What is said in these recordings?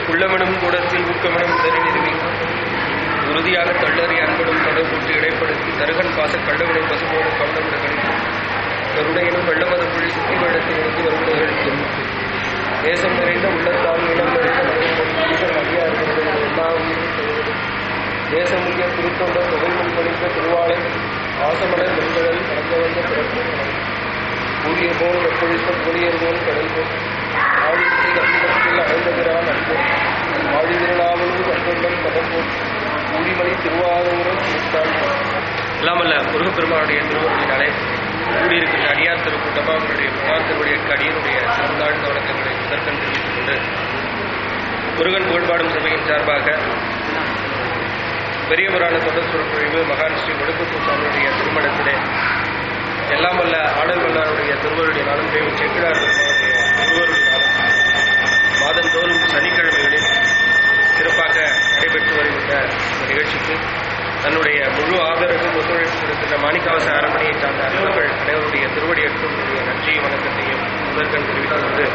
உள்ளமெனும் கூடத்தில் ஊக்கமெனும் தனி நிறுவி உறுதியாக தள்ளறி அன்படும் தொடர்பூட்டி இடைப்படுத்தி தருகன் பாச கள்ளவினை பசுமோடு கவனமிட கணித்து கருணையினும் வெள்ளமத புள்ளி சுத்தி வெள்ளத்தில் இருந்து வருபவர்களுக்கு தேசம் நிறைந்த உள்ளத்தால் இனம் நிறைந்த மனிதன் அதிகாரிகள் எல்லா உயிரும் தேசம் முக்கிய திருத்தொண்ட தொகை முன்பளித்த திருவாளை ஆசமலர் வெண்கடல் கடந்த வந்த பிறப்பு கூடிய போல் வெப்பொழித்த கூடியர் போல் கடல் போல் ஆழித்தை அமிதத்தில் அடைந்தகிறான் அன்பு ஆழி திருநாவலும் கண்டுள்ளம் பதம் போல் கூடிமணி திருவாரூரம் கொடுத்தாள் இல்லாமல்ல முருகப்பெருமானுடைய திருவருளினாலே கூடியிருக்கின்ற அடியார் திருக்கூட்டமா அவருடைய புகார் திருவடிய அடியனுடைய சிறந்தாழ்ந்த வணக்கங்களை முதற்கண் தெரிவித்துக் கொண்டு முருகன் புகழ்பாடும் சபையின் சார்பாக பெரிய புராண தொடர் சொற்பொழிவு மகான் ஸ்ரீ ஒடுக்குப்பு சுவாமியுடைய திருமணத்திலே எல்லாம் வல்ல ஆடல் வல்லாருடைய திருவருடைய நாளும் தேவி செக்கிடார் பெருமானுடைய திருவருடைய நாளும் மாதந்தோறும் சனிக்கிழமைகளில் சிறப்பாக நடைபெற்று வருகின்ற இந்த நிகழ்ச்சிக்கு தன்னுடைய முழு ஆதரவு ஒத்துழைப்பு கொடுக்கின்ற மாணிக்காவச அரண்மனையை சார்ந்த அன்பர்கள் அனைவருடைய திருவடியற்கும் நன்றியும் வணக்கத்தையும் முதற்கண் தெரிவித்துக் கொண்டு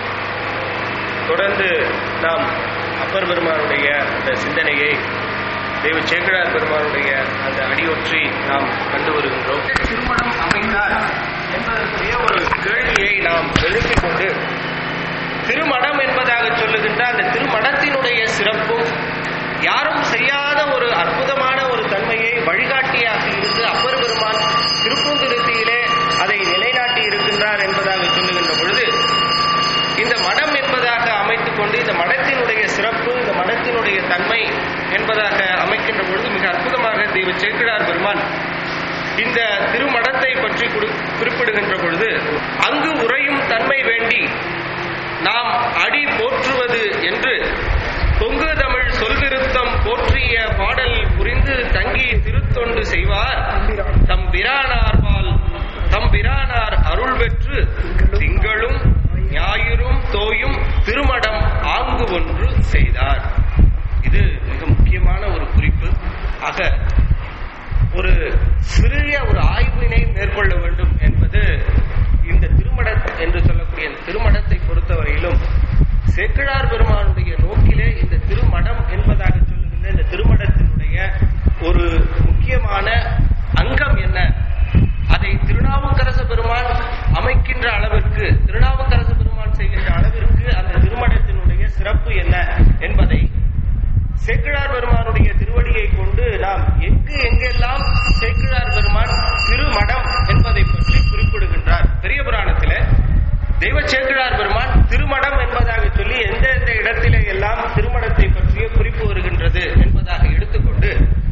தொடர்ந்து நாம் அப்பர் பெருமானுடைய அந்த சிந்தனையை தெய்வ சேக்கடார் பெருமானுடைய அந்த அடியொற்றி நாம் கண்டு வருகின்றோம் திருமணம் அமைந்தார் என்பதற்குரிய ஒரு கேள்வியை நாம் எழுப்பிக் கொண்டு திருமணம் என்பதாக சொல்லுகின்ற அந்த திருமணத்தினுடைய சிறப்பும் யாரும் செய்யாத ஒரு அற்புதமான ஒரு தன்மையை வழிகாட்டியாக இருந்து அப்பர் பெருமான் திருப்பூந்துருத்தியிலே அதை நிலைநாட்டி இருக்கின்றார் என்பதாக சொல்லுகின்ற பொழுது இந்த மடம் என்பதாக அமைத்துக் கொண்டு இந்த மடத்தினுடைய சிறப்பு இந்த மடத்தினுடைய தன்மை என்பதாக அமைக்கின்ற பொழுது மிக அற்புதமாக தெய்வ சேக்கிழார் பெருமான் இந்த திருமடத்தை பற்றி குறி- குறிப்பிடுகின்ற பொழுது அங்கு உறையும் தன்மை வேண்டி நாம் அடி போற்றுவது என்று கொங்கு தமிழ் சொல்விருத்தம் போற்றிய பாடல் புரிந்து தங்கி திருத்தொண்டு செய்வார் தம் பிரானார்பால் தம் பிரானார் அருள் பெற்று திங்களும் ஞாயிறும் தோயும் திருமடம் ஆங்கு ஒன்று செய்தார் இது மிக முக்கியமான ஒரு குறிப்பு ஆக ஒரு சிறிய ஒரு ஆய்வினை மேற்கொள்ள வேண்டும் என்பது இந்த திருமட என்று சொல்லக்கூடிய இந்த திருமடத்தை பொறுத்தவரையிலும் சேக்கிழார் பெருமானுடைய நோக்கிலே இந்த திருமடம் என்பதாக சொல்லுகின்ற இந்த திருமடத்தினுடைய ஒரு முக்கியமான அங்கம் என்ன அதை திருநாவுக்கரச பெருமான் அமைக்கின்ற அளவிற்கு திருநாவுக்கரச பெருமான் செய்கின்ற அளவிற்கு அந்த திருமடத்தினுடைய சிறப்பு என்ன என்பதை சேக்கிழார் பெருமானுடைய திருவடியை கொண்டு நாம் எங்கு எங்கெல்லாம் சேக்கிழார் பெருமான் திருமடம் என்பதை பற்றி குறிப்பிடுகின்றார் பெரிய புராணத்திலே தெய்வ சேக்கிழார் பெருமான் திருமடம் என்பதாக சொல்லி எந்தெந்த இடத்திலே எல்லாம் திருமடத்தை பற்றிய குறிப்பு வருகின்றது என்பதாக எடுத்துக்கொண்டு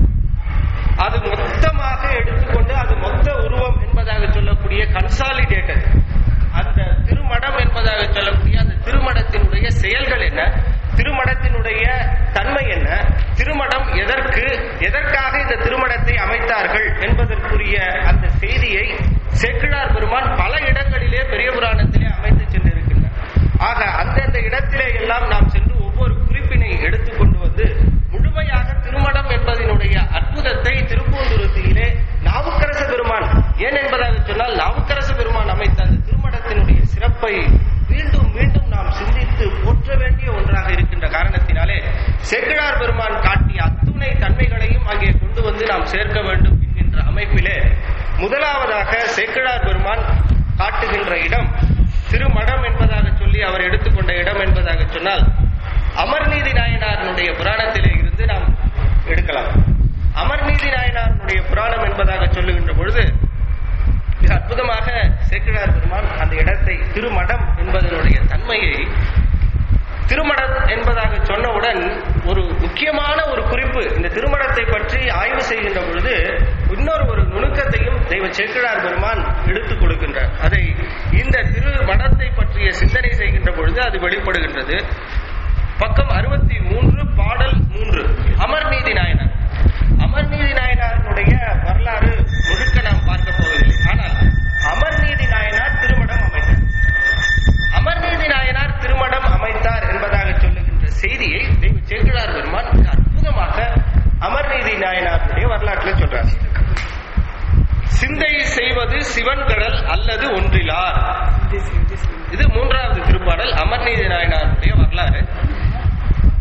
அது மொத்தமாக எடுத்துக்கொண்டு அது மொத்த உருவம் என்பதாக சொல்லக்கூடிய கன்சாலிடேட்டட் அந்த திருமடம் என்பதாக சொல்லக்கூடிய அந்த திருமடத்தினுடைய செயல்கள் என்ன திருமடத்தினுடைய தன்மை என்ன திருமடம் எதற்கு எதற்காக இந்த திருமடத்தை அமைத்தார்கள் என்பதற்குரிய அந்த செய்தியை சேக்கிழார் பெருமான் பல இடங்களிலே பெரிய புராணத்திலே அமைத்து சென்றிருக்கின்றார் ஆக அந்தந்த இடத்திலே எல்லாம் நாம் சென்று ஒவ்வொரு குறிப்பினை எடுத்துக்கொண்டு வந்து முழுமையாக திருமணம் என்பதனுடைய அற்புதத்தை திருப்பூந்துருத்தியிலே நாவுக்கரச பெருமான் ஏன் என்பதாக சொன்னால் நாவுக்கரச பெருமான் அமைத்த அந்த திருமணத்தினுடைய சிறப்பை மீண்டும் மீண்டும் நாம் சிந்தித்து போற்ற வேண்டிய ஒன்றாக இருக்கின்ற காரணத்தினாலே சேக்கிழார் பெருமான் காட்டிய அத்துணை தன்மைகளையும் அங்கே கொண்டு வந்து நாம் சேர்க்க வேண்டும் என்கின்ற அமைப்பிலே முதலாவதாக சேக்கிழார் பெருமான் காட்டுகின்ற இடம் திருமடம் என்பதாக சொல்லி அவர் எடுத்துக்கொண்ட இடம் என்பதாக சொன்னால் அமர்நீதி நாயனாரனுடைய புராணத்திலே இருந்து நாம் எடுக்கலாம் அமர்நீதி நாயனாரனுடைய புராணம் என்பதாக சொல்லுகின்ற பொழுது மிக அற்புதமாக சேக்கிழார் பெருமான் அந்த இடத்தை திருமடம் என்பதனுடைய தன்மையை திருமடம் என்பதாக சொன்னவுடன் ஒரு முக்கியமான ஒரு குறிப்பு இந்த திருமணத்தை பற்றி ஆய்வு செய்கின்ற பொழுது இன்னொரு ஒரு நுணுக்கத்தையும் தெய்வ சேக்கிழார் பெருமான் எடுத்துக் கொடுக்கின்றார் அதை இந்த திருமணத்தை பற்றிய சிந்தனை செய்கின்ற பொழுது அது வெளிப்படுகின்றது பக்கம் அறுபத்தி மூன்று பாடல் மூன்று அமர்நீதி நாயனார் அமர்நீதி நாயனாருடைய வரலாறு முழுக்க நாம் பார்க்க போவதில்லை ஆனால் அமர்நீதி நாயனார் திருமணம் அமைத்தார் அமர்நீதி நாயனார் திருமணம் அமைத்தார் என்பதாக சொல்லுகின்ற செய்தியை தெய்வ சேக்கிழார் பெருமான் மிக அற்புதமாக அமர்நீதி நாயனாருடைய வரலாற்றில் சொல்றார் சிந்தை செய்வது சிவன் கடல் அல்லது ஒன்றிலார் இது மூன்றாவது திருப்பாடல் அமர்நீதி நாயனாருடைய வரலாறு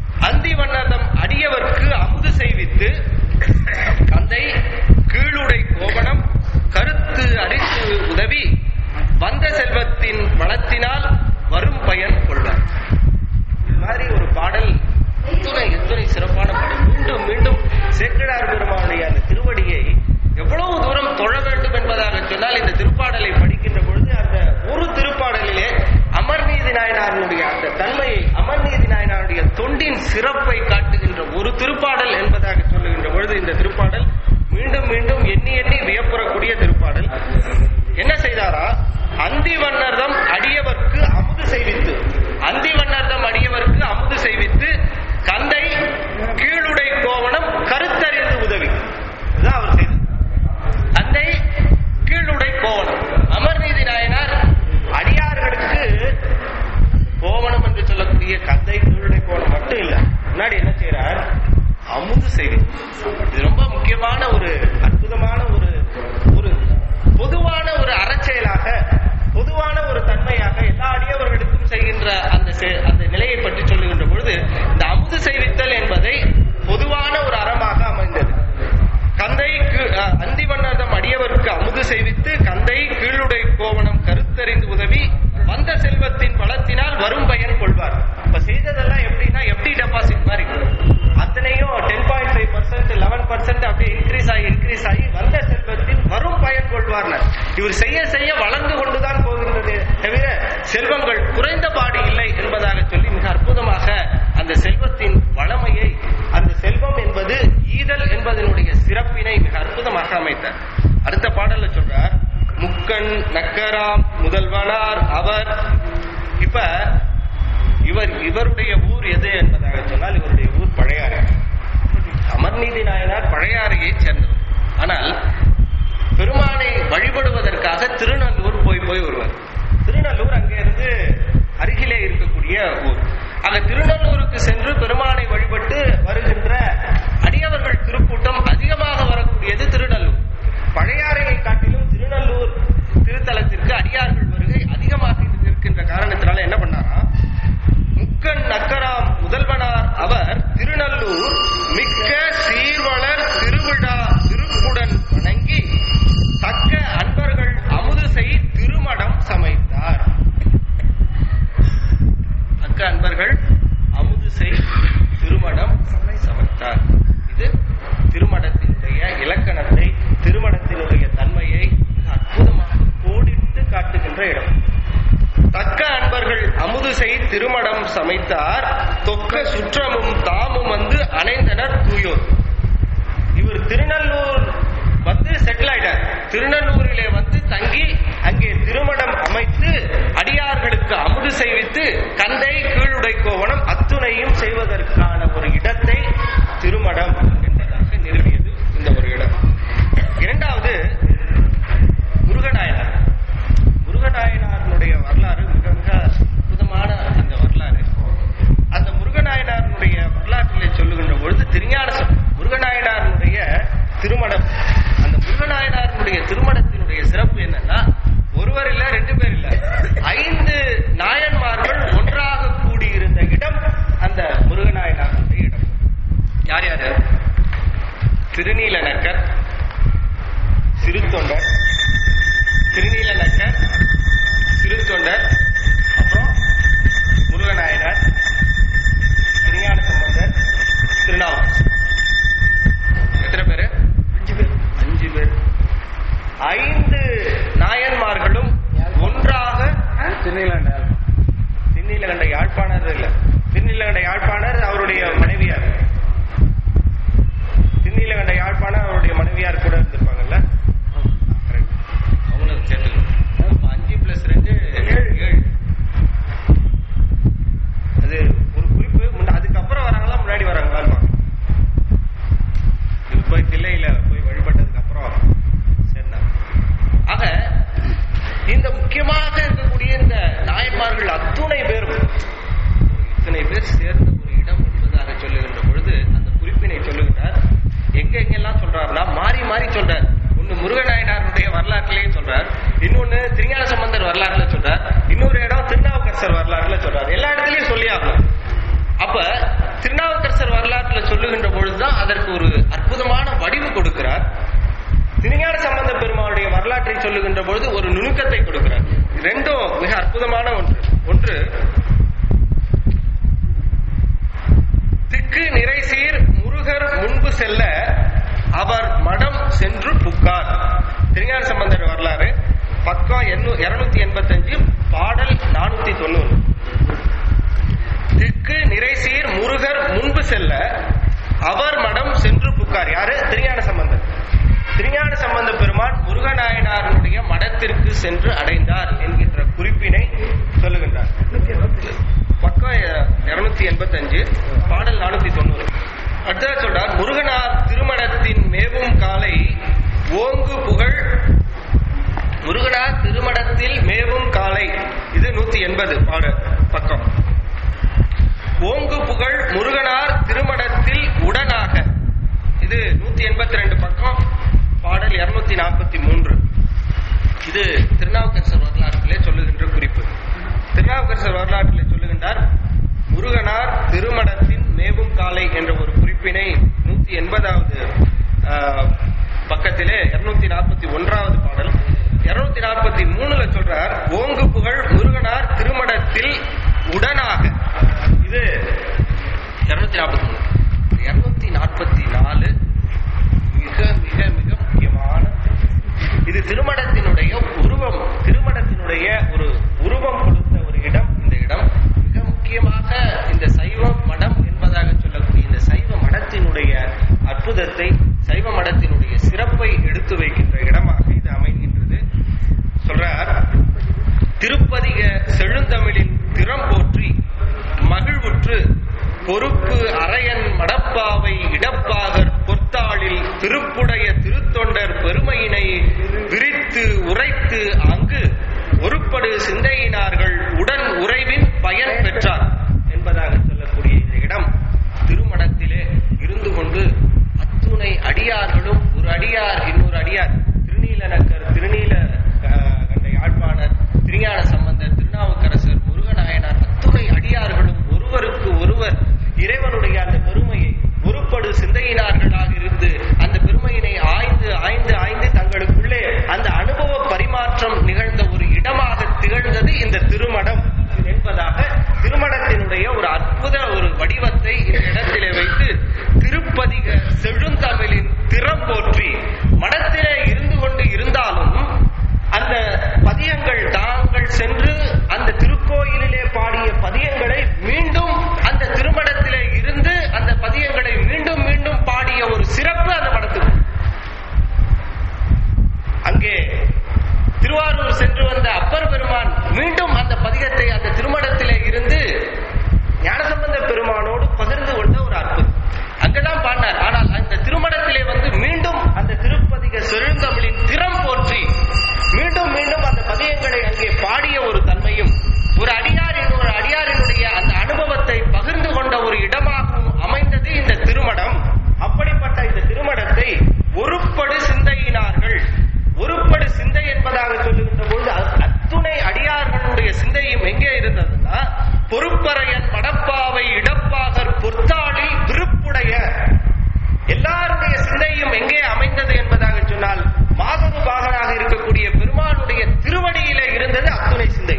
தன்மையை அமர்நீதி நாயனாருடைய தொண்டின் சிறப்பை காட்டுகின்ற ஒரு திருப்பாடல் என்பதாக சொல்லுகின்ற பொழுது இந்த திருப்பாடல் மீண்டும் மீண்டும் எண்ணி எண்ணி வியப்புறக்கூடிய திருப்பாடல் என்ன செய்தாரா அந்தி வண்ணர்தம் அடியவர்க்கு அமுது செய்வித்து அந்தி வண்ணர்தம் அடியவர்க்கு அமுது செய்வித்து கந்தை கீழுடை கோவணம் கருத்தறிந்து உதவி இதுதான் அவர் செய்தது தந்தை கீழுடை கோவணம் அமர்நீதி நாயனார் அடியார்களுக்கு கோவணம் என்று சொல்லக்கூடிய கந்தை கீழுடை கோவணம் மட்டும் இல்ல முன்னாடி என்ன செய்யறார் அமுது செய்தி இது ரொம்ப முக்கியமான ஒரு அற்புதமான ஒரு ஒரு பொதுவான ஒரு அறச்செயலாக பொதுவான ஒரு தன்மையாக எல்லா அடியவர்களுக்கும் செய்கின்ற அந்த செ- அந்த நிலையை பற்றி சொல்லுகின்ற பொழுது இந்த அமுது செய்வித்தல் என்பதை பொதுவான ஒரு அறமாக அமைந்தது கந்தை கீழ்- அஹ், அந்திவண்ணர்தம் அடியவருக்கு அமுது செய்வித்து கந்தை கீழுடை கோவணம் கருத்தறிந்து உதவி வந்த செல்வத்தின் பலத்தினால் வரும் பயன் கொள்வார் இப்ப செய்ததெல்லாம் எப்படின்னா எஃப்டி டெபாசிட் மாதிரி அத்தனையும் ten point five percent eleven percent அப்படியே இன்க்ரீஸ் ஆகி இன்க்ரீஸ் ஆகி வந்த செல்வத்தின் வரும் பயன் கொள்வார்னர் இவர் செய்ய செய்ய வளர்ந்து கொண்டுதான் போகின்றது தவிர செல்வங்கள் குறைந்த பாடு இல்லை என்பதாக சொல்லி மிக அற்புதமாக அந்த செல்வத்தின் வளமையை அந்த செல்வம் என்பது ஈதல் என்பதனுடைய சிறப்பினை மிக அற்புதமாக அமைத்தார் அடுத்த பாடல்ல சொல்றார் முக்கண் நக்கராம் முதல்வனார் அவர் இப்ப இவர் இவருடைய ஊர் எது என்பதாக சொன்னால் இவருடைய ஊர் பழையாறு அமர்நீதி நாயனார் பழையாறையை சேர்ந்தவர் ஆனால் பெருமானை வழிபடுவதற்காக திருநல்லூர் போய் போய் வருவார் திருநல்லூர் அங்கிருந்து அருகிலே இருக்கக்கூடிய ஊர் அங்க திருநல்லூருக்கு சென்று பெருமானை வழிபட்டு வருகின்ற அடியவர்கள் திருக்கூட்டம் அதிகமாக வரக்கூடியது திருநல்லூர் பழையாறையை காட்டிலும் திருநல்லூர் திருத்தலத்திற்கு அடியார்கள் வருகை அதிகமாக இருக்கின்ற காரணத்தினால என்ன பண்ணாரா முக்கன் நக்கராம் முதல்வனார் அவர் திருநல்லூர் மிக்க சீர்வளர் திருவிழா திருப்புடன் வணங்கி தக்க அன்பர்கள் அமுது செய் திருமடம் சமைத்தார் தக்க அன்பர்கள் அமுது செய் திருமடம் சமைத்தார் இது திருமடத்தினுடைய இலக்கணத்தை திருமடத்தினுடைய தன்மையை மிக அற்புதமாக கோடிட்டு காட்டுகின்ற இடம் தக்க அன்பர்கள் அமுது செய் திருமடம் சமைத்தார் தொக்க சுற்றமும் தாமும் வந்து அணைந்தனர் தூயோர் இவர் திருநல்லூர் வந்து செட்டில் ஆயிட்டார் திருநல்லூரிலே வந்து தங்கி அங்கே திருமணம் அமைத்து அடியார்களுக்கு அமுது செய்வித்து கந்தை கீழுடை கோவணம் அத்துணையும் செய்வதற்கான ஒரு இடத்தை திருமணம் என்பதாக நிறுவியது இந்த ஒரு இடம் இரண்டாவது முருகநாயனார் முருகநாயனாருடைய வரலாறு மிக மிக அற்புதமான அந்த வரலாறு அந்த முருகநாயனாருடைய வரலாற்றிலே சொல்லுகின்ற பொழுது திருஞான ச- முருகநாயனாருடைய திருமணம் அந்த முருகநாயனாருடைய திருமணத்தினுடைய சிறப்பு என்னன்னா ஒருவர் இல்ல ரெண்டு பேர் இல்ல ஐந்து நாயன்மார்கள் ஒன்றாக கூடியிருந்த இடம் அந்த முருகநாயனாருடைய இடம் யார் யாரு திருநீலநக்கர் சிறுத்தொண்டர் திருநீலநக்கர் திருத்தொண்டர் அப்புறம் முருகநாயனார் திருஞான சம்பந்தர் திருநாவுக்கரசர் எத்தனை பேரு அஞ்சு பேர் அஞ்சு பேர் ஐந்து நாயன்மார்களும் ஒன்றாக திருநீலகண்ட யாழ்ப்பாணர் இல்ல திருநீலகண்ட யாழ்ப்பாணர் அவருடைய மனைவியார் திருநீலகண்ட யாழ்ப்பாணர் அவருடைய மனைவியார் கூட இருந்திருப்பாங்கல்ல correct. அவங்களும் சேர்த்துக்கணும் அப்ப அஞ்சு பிளஸ் ரெண்டு ஏழு அது ஒரு குறிப்பு முன்ன- அதுக்கப்புறம் வராங்களா முன்னாடி வராங்களா இது போய் தில்லையில போய் வழிபட்டதுக்கு அப்புறம் சரிண்ணா ஆக இந்த முக்கியமாக இருக்கக்கூடிய இந்த நாயன்மார்கள் அத்துணை பேரும் இத்தனை பேர் சேர்ந்த ஒரு இடம் என்பதாக சொல்லுகின்ற பொழுது அந்த குறிப்பினை சொல்லுகிறார் எங்க எங்கெல்லாம் சொல்றாருன்னா மாறி மாறி சொல்றார் ஒண்ணு முருகநாயனாருடைய வரலாற்றிலேயே சொல்றார் இன்னொன்னு திருஞான சம்பந்தர் வரலாறுல சொல்றார் இன்னொரு இடம் திருநாவுக்கரசர் வரலாறுல சொல்றார் எல்லா இடத்துலயும் சொல்லி ஆகணும் அப்ப திருநாவுக்கரசர் வரலாற்றுல சொல்லுகின்ற பொழுதுதான் அதற்கு ஒரு அற்புதமான வடிவு கொடுக்கிறார் திருஞான சம்பந்த பெருமாளுடைய வரலாற்றை சொல்லுகின்ற பொழுது ஒரு நுணுக்கத்தை கொடுக்கிறார் ரெண்டும் மிக அற்புதமான ஒன்று ஒன்று திக்கு நிறைசீர் முருகர் முன்பு செல்ல அவர் மடம் சென்று புக்கார் திருஞான சம்பந்தர் வரலாறு பக்கம் இருநூத்தி எண்பத்தஞ்சு பாடல் நானூத்தி தொண்ணூறு செல்ல அவர் மடம் சென்று புக்கார் யாரு திருஞான சம்பந்தர் திருஞான சம்பந்த பெருமான் முருகநாயனாருடைய மடத்திற்கு சென்று அடைந்தார் என்கின்ற குறிப்பினை சொல்லுகின்றார் பக்கம் இருநூத்தி எண்பத்தஞ்சு பாடல் நானூத்தி தொண்ணூறு அடுத்ததா சொல்றார் முருகனார் திருமணத்தின் மேவும் காலை ஓங்கு புகழ் முருகனார் திருமணத்தில் மேவும் காலை இது நூத்தி எண்பது பாட பக்கம் ஓங்கு புகழ் முருகனார் திருமணத்தில் உடனாக இது நூத்தி எண்பத்தி ரெண்டு பக்கம் பாடல் இருநூத்தி நாற்பத்தி மூன்று இது திருநாவுக்கரசர் வரலாற்றிலே சொல்லுகின்ற குறிப்பு திருநாவுக்கரசர் வரலாற்றிலே சொல்லுகின்றார் முருகனார் திருமணத்தின் மேவும் காலை என்ற ஒரு குறிப்பினை நூத்தி எண்பதாவது பக்கத்திலே இருநூத்தி நாற்பத்தி ஒன்றாவது பாடல் இருநூத்தி நாற்பத்தி மூணுல சொல்றார் ஓங்கு புகழ் முருகனார் திருமணத்தில் உடனாக இது இருநூத்தி நாற்பத்தி மூணு இருநூத்தி நாற்பத்தி நாலு மிக மிக மிக முக்கியமான இது திருமணத்தினுடைய உருவம் திருமணத்தினுடைய ஒரு உருவம் கொடுத்த ஒரு இடம் இந்த இடம் மிக முக்கியமாக இந்த சைவ மடம் என்பதாக சொல்லக்கூடிய இந்த சைவ மடத்தினுடைய அற்புதத்தை சைவ மடத்தினுடைய சிறப்பை எடுத்து வைக்கின்ற இடமாக இது அமைகின்றது சொல்றார் திருப்பதிக செழுந்தமிழின் திறம் போற்றி மகிழ்வுற்று பொறுப்பு அரையன் மடப்பாவை இடப்பாகர் பொத்தாளில் திருப்புடைய திருத்தொண்டர் பெருமையினை விரித்து உரைத்து அங்கு ஒருப்படு சிந்தையினார்கள் உடன் உறைவின் பயன் பெற்றார் என்பதாக சொல்லக்கூடிய இந்த இடம் திருமணத்திலே இருந்து கொண்டு அத்துணை அடியார்களும் ஒரு அடியார் இன்னொரு அடியார் திருநீலநக்கர் திருநீல கண்டை ஆழ்வாணர் திருஞான சம்பந்தர் திருநாவுக்கரசர் முருகநாயனார் அத்துணை அடியார்களும் ஒருவருக்கு ஒருவர் இறைவனுடைய அந்த பெருமையை ஒருப்படு சிந்தையினார்களாக இருந்து அந்த பெருமையினை ஆய்ந்து ஆய்ந்து ஆய்ந்து தங்களுக்குள்ளே அந்த அனுபவ பரிமாற்றம் நிகழ்ந்த ஒரு இடமாக திகழ்ந்தது இந்த திருமணம் என்பதாக திருமணத்தினுடைய ஒரு அற்புத ஒரு வடிவத்தை இந்த இடத்திலே வைத்து திருப்பதிக செழுந்தமிழின் திறம் போற்றி மடத்திலே இருந்து கொண்டு இருந்தாலும் அந்த பதியங்கள் தாங்கள் சென்று அந்த திருக்கோயிலிலே பாடிய பதியங்களை மீண்டும் அந்த திருமணத்திலே இருந்து அந்த பதியங்களை மீண்டும் மீண்டும் பாடிய ஒரு சிறப்பு அந்த மடத்துக்கு அங்கே திருவாரூர் சென்று வந்த அப்பர் பெருமான் மீண்டும் அந்த பதிகத்தை அந்த திருமணத்திலே இருந்து ஞானசம்பந்த பெருமானோடு பகிர்ந்து கொண்ட ஒரு அற்புதம் அங்கதான் பாடினார் ஆனால் அந்த திருமணத்திலே வந்து மீண்டும் அந்த திருப்பதிக செழுந்தமிழின் திறம் போற்றி மீண்டும் மீண்டும் அந்த பதியங்களை அங்கே பாடிய ஒரு தன்மையும் ஒரு அடியாரின் ஒரு அடியாரினுடைய அந்த அனுபவத்தை பகிர்ந்து கொண்ட ஒரு இடமாகவும் அமைந்தது இந்த திருமணம் அப்படிப்பட்ட இந்த திருமணத்தை ஒருப்படு சிந்தையினார்கள் ஒருப்படு சிந்தை என்பதாக சொல்லுகின்ற பொழுது அத்துணை அடியார்களுடைய சிந்தையும் எங்கே இருந்ததுன்னா பொறுப்பறையன் மடப்பாவை இடப்பாகர் பொத்தாளில் விருப்புடைய எல்லாருடைய சிந்தையும் எங்கே அமைந்தது என்பதாக சொன்னால் மாதது பாகனாக இருக்கக்கூடிய பெருமானுடைய திருவடியிலே இருந்தது அத்துணை சிந்தை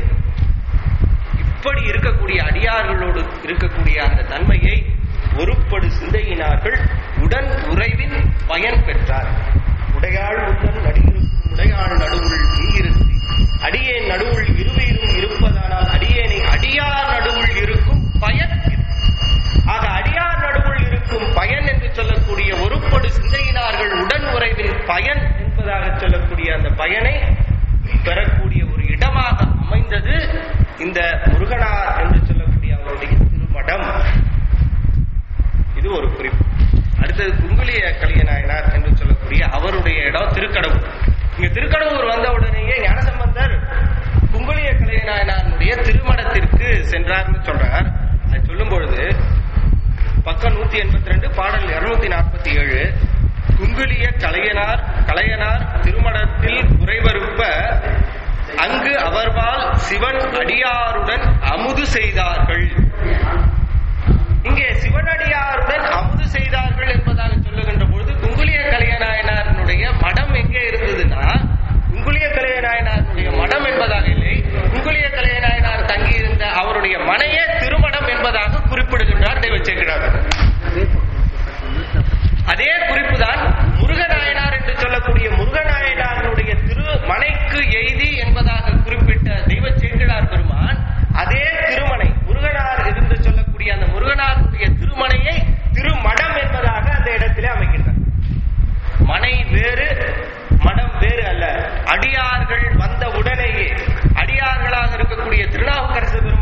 இப்படி இருக்கக்கூடிய அடியார்களோடு இருக்கக்கூடிய அந்த தன்மையை ஒருப்படு சிந்தையினார்கள் உடன் உறைவின் பயன் பெற்றார் உடையாள் உடன் நடிகிருக்கும் உடையாள் நடுவுள் நீ இருத்தி அடியேன் நடுவுள் இருவீரும் இருப்பதானால் அடியேனை அடியார் நடுவுள் இருக்கும் பயன் இது. ஆக அடியார் நடுவுள் இருக்கும் பயன் என்று சொல்லக்கூடிய ஒருப்படு சிந்தையினார்கள் உடன் உறைவின் பயன் என்பதாக சொல்லக்கூடிய அந்த பயனை பெறக்கூடிய ஒரு இடமாக அமைந்தது இந்த முருகனார் என்று சொல்லக்கூடிய அவருடைய திருமடம் இது ஒரு குறிப்பு அடுத்தது குங்குலிய கலியநாயனார் என்று சொல்லக்கூடிய அவருடைய இடம் திருக்கடவுர் இங்க திருக்கடவுர் வந்த உடனேயே ஞானசம்பந்தர் குங்குலிய கலியநாயனாருடைய திருமணத்திற்கு சென்றார்னு சொல்றார் அது சொல்லும் பொழுது பக்கம் நூத்தி எண்பத்தி ரெண்டு பாடல் இருநூத்தி நாற்பத்தி ஏழு குங்குலிய கலையனார் கலையனார் திருமணத்தில் உறைவருப்ப அங்கு அவர்வால் சிவன் அடியாருடன் அமுது செய்தார்கள் இங்கே சிவனடியாருடன் அமுது செய்தார்கள் என்பதாக சொல்லுகின்ற பொழுது குங்குலிய கலையநாயனாரனுடைய மடம் எங்கே இருந்ததுன்னா குங்குலிய கலையநாயனாருடைய மடம் என்பதாக இல்லை குங்குலிய கலையநாயனார் தங்கியிருந்த அவருடைய மனையே திருமணம் என்பதாக குறிப்பிடுகின்றார் தெய்வ சேக்கிடார் அதே குறிப்புதான் முருகநாயனார் என்று சொல்லக்கூடிய முருகநாயனாருடைய திரு மனைக்கு எய்தி என்பதாக குறிப்பிட்ட தெய்வ சேக்கிழார் பெருமான் அதே திருமனை முருகனார் என்று சொல்லக்கூடிய அந்த முருகனாருடைய திருமனையை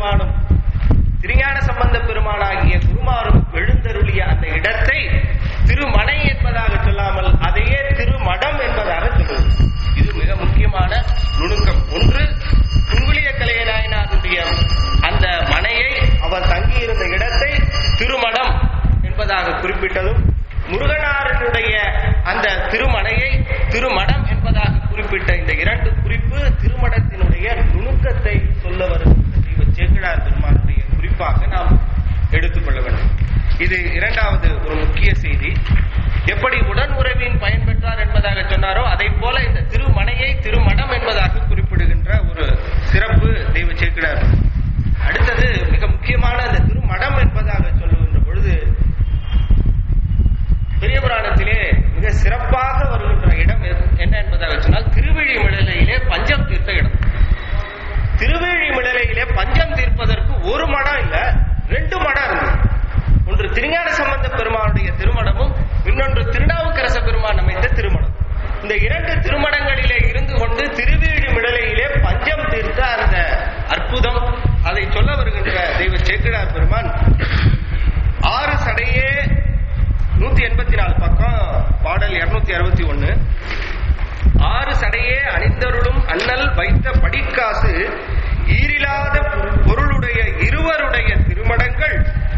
பெருமானும் திருஞான சம்பந்த பெருமானாகிய குருமாரும் எழுந்தருளிய அந்த இடத்தை திருமனை என்பதாக சொல்லாமல் அதையே திருமடம் என்பதாக சொல்லுவது இது மிக முக்கியமான நுணுக்கம் ஒன்று குங்குளிய கலைய நாயனாருடைய அந்த மனையை அவர் தங்கியிருந்த இடத்தை திருமடம் என்பதாக குறிப்பிட்டதும் முருகனாரனுடைய அந்த திருமனையை திருமடம் என்பதாக குறிப்பிட்ட இந்த இரண்டு குறிப்பு திருமடத்தினுடைய நுணுக்கத்தை சொல்ல வரும் தெய்வ சேக்கிழார் பெருமானுடைய குறிப்பாக நாம் எடுத்துக்கொள்ள வேண்டும் இது இரண்டாவது ஒரு முக்கிய செய்தி எப்படி உடன் உறவின் பயன் பெற்றார் என்பதாக சொன்னாரோ அதை போல இந்த திருமனையை திருமடம் என்பதாக குறிப்பிடுகின்ற ஒரு சிறப்பு தெய்வ சேக்கிழார் அடுத்தது மிக முக்கியமான அந்த திருமடம் என்பதாக சொல்லுகின்ற பொழுது பெரிய புராணத்திலே மிக சிறப்பாக வருகின்ற இடம் எது- என்ன என்பதாக சொன்னால் திருவிழிமிழலையிலே பஞ்சம் தீர்த்த இடம் திருவேழிமிழலையிலே பஞ்சம் தீர்ப்பதற்கு ஒரு மடம் இல்ல ரெண்டு மடம் இருந்தது ஒன்று திருஞான சம்பந்த பெருமானுடைய திருமணமும் இன்னொன்று திருநாவுக்கரச பெருமான் அமைத்த திருமணம் இந்த இரண்டு திருமணங்களிலே இருந்து கொண்டு திருவேழிமிழலையிலே பஞ்சம் தீர்த்த அந்த அற்புதம் அதை சொல்ல வருகின்ற தெய்வ சேக்கிழார் பெருமான் ஆறு சடையே நூத்தி எண்பத்தி நாலு பக்கம் பாடல் இருநூத்தி அறுபத்தி ஒன்னு ஆறு சடையே அணிந்தருளும் அண்ணல் வைத்த படிக்காசு ஈரிலாத பொருளுடைய இருவருடைய திருமணங்கள்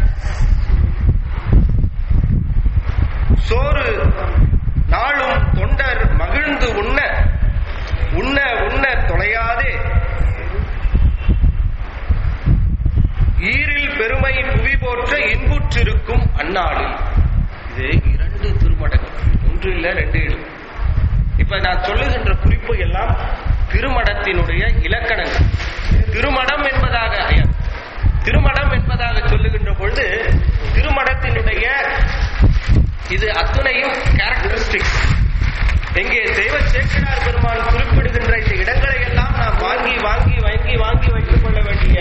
சோறு நாளும் தொண்டர் மகிழ்ந்து உண்ண உண்ண உண்ண தொலையாதே ஈரில் பெருமை புவி போற்ற இன்புற்றிருக்கும் அந்நாளில் இது இரண்டு திருமடங்கள் ஒன்று இல்ல ரெண்டு இல்ல இப்ப நான் சொல்லுகின்ற குறிப்பு எல்லாம் திருமடத்தினுடைய இலக்கணங்கள் திருமடம் என்பதாக ஐயா, திருமடம் என்பதாக சொல்லுகின்ற பொழுது திருமடத்தினுடைய இது அத்துணையும் கேரக்டரிஸ்டிக்ஸ் எங்கே தெய்வ சேக்கிழார் பெருமான் குறிப்பிடுகின்ற இந்த இடங்களை எல்லாம் நாம் வாங்கி வாங்கி வாங்கி வாங்கி வைத்துக் கொள்ள வேண்டிய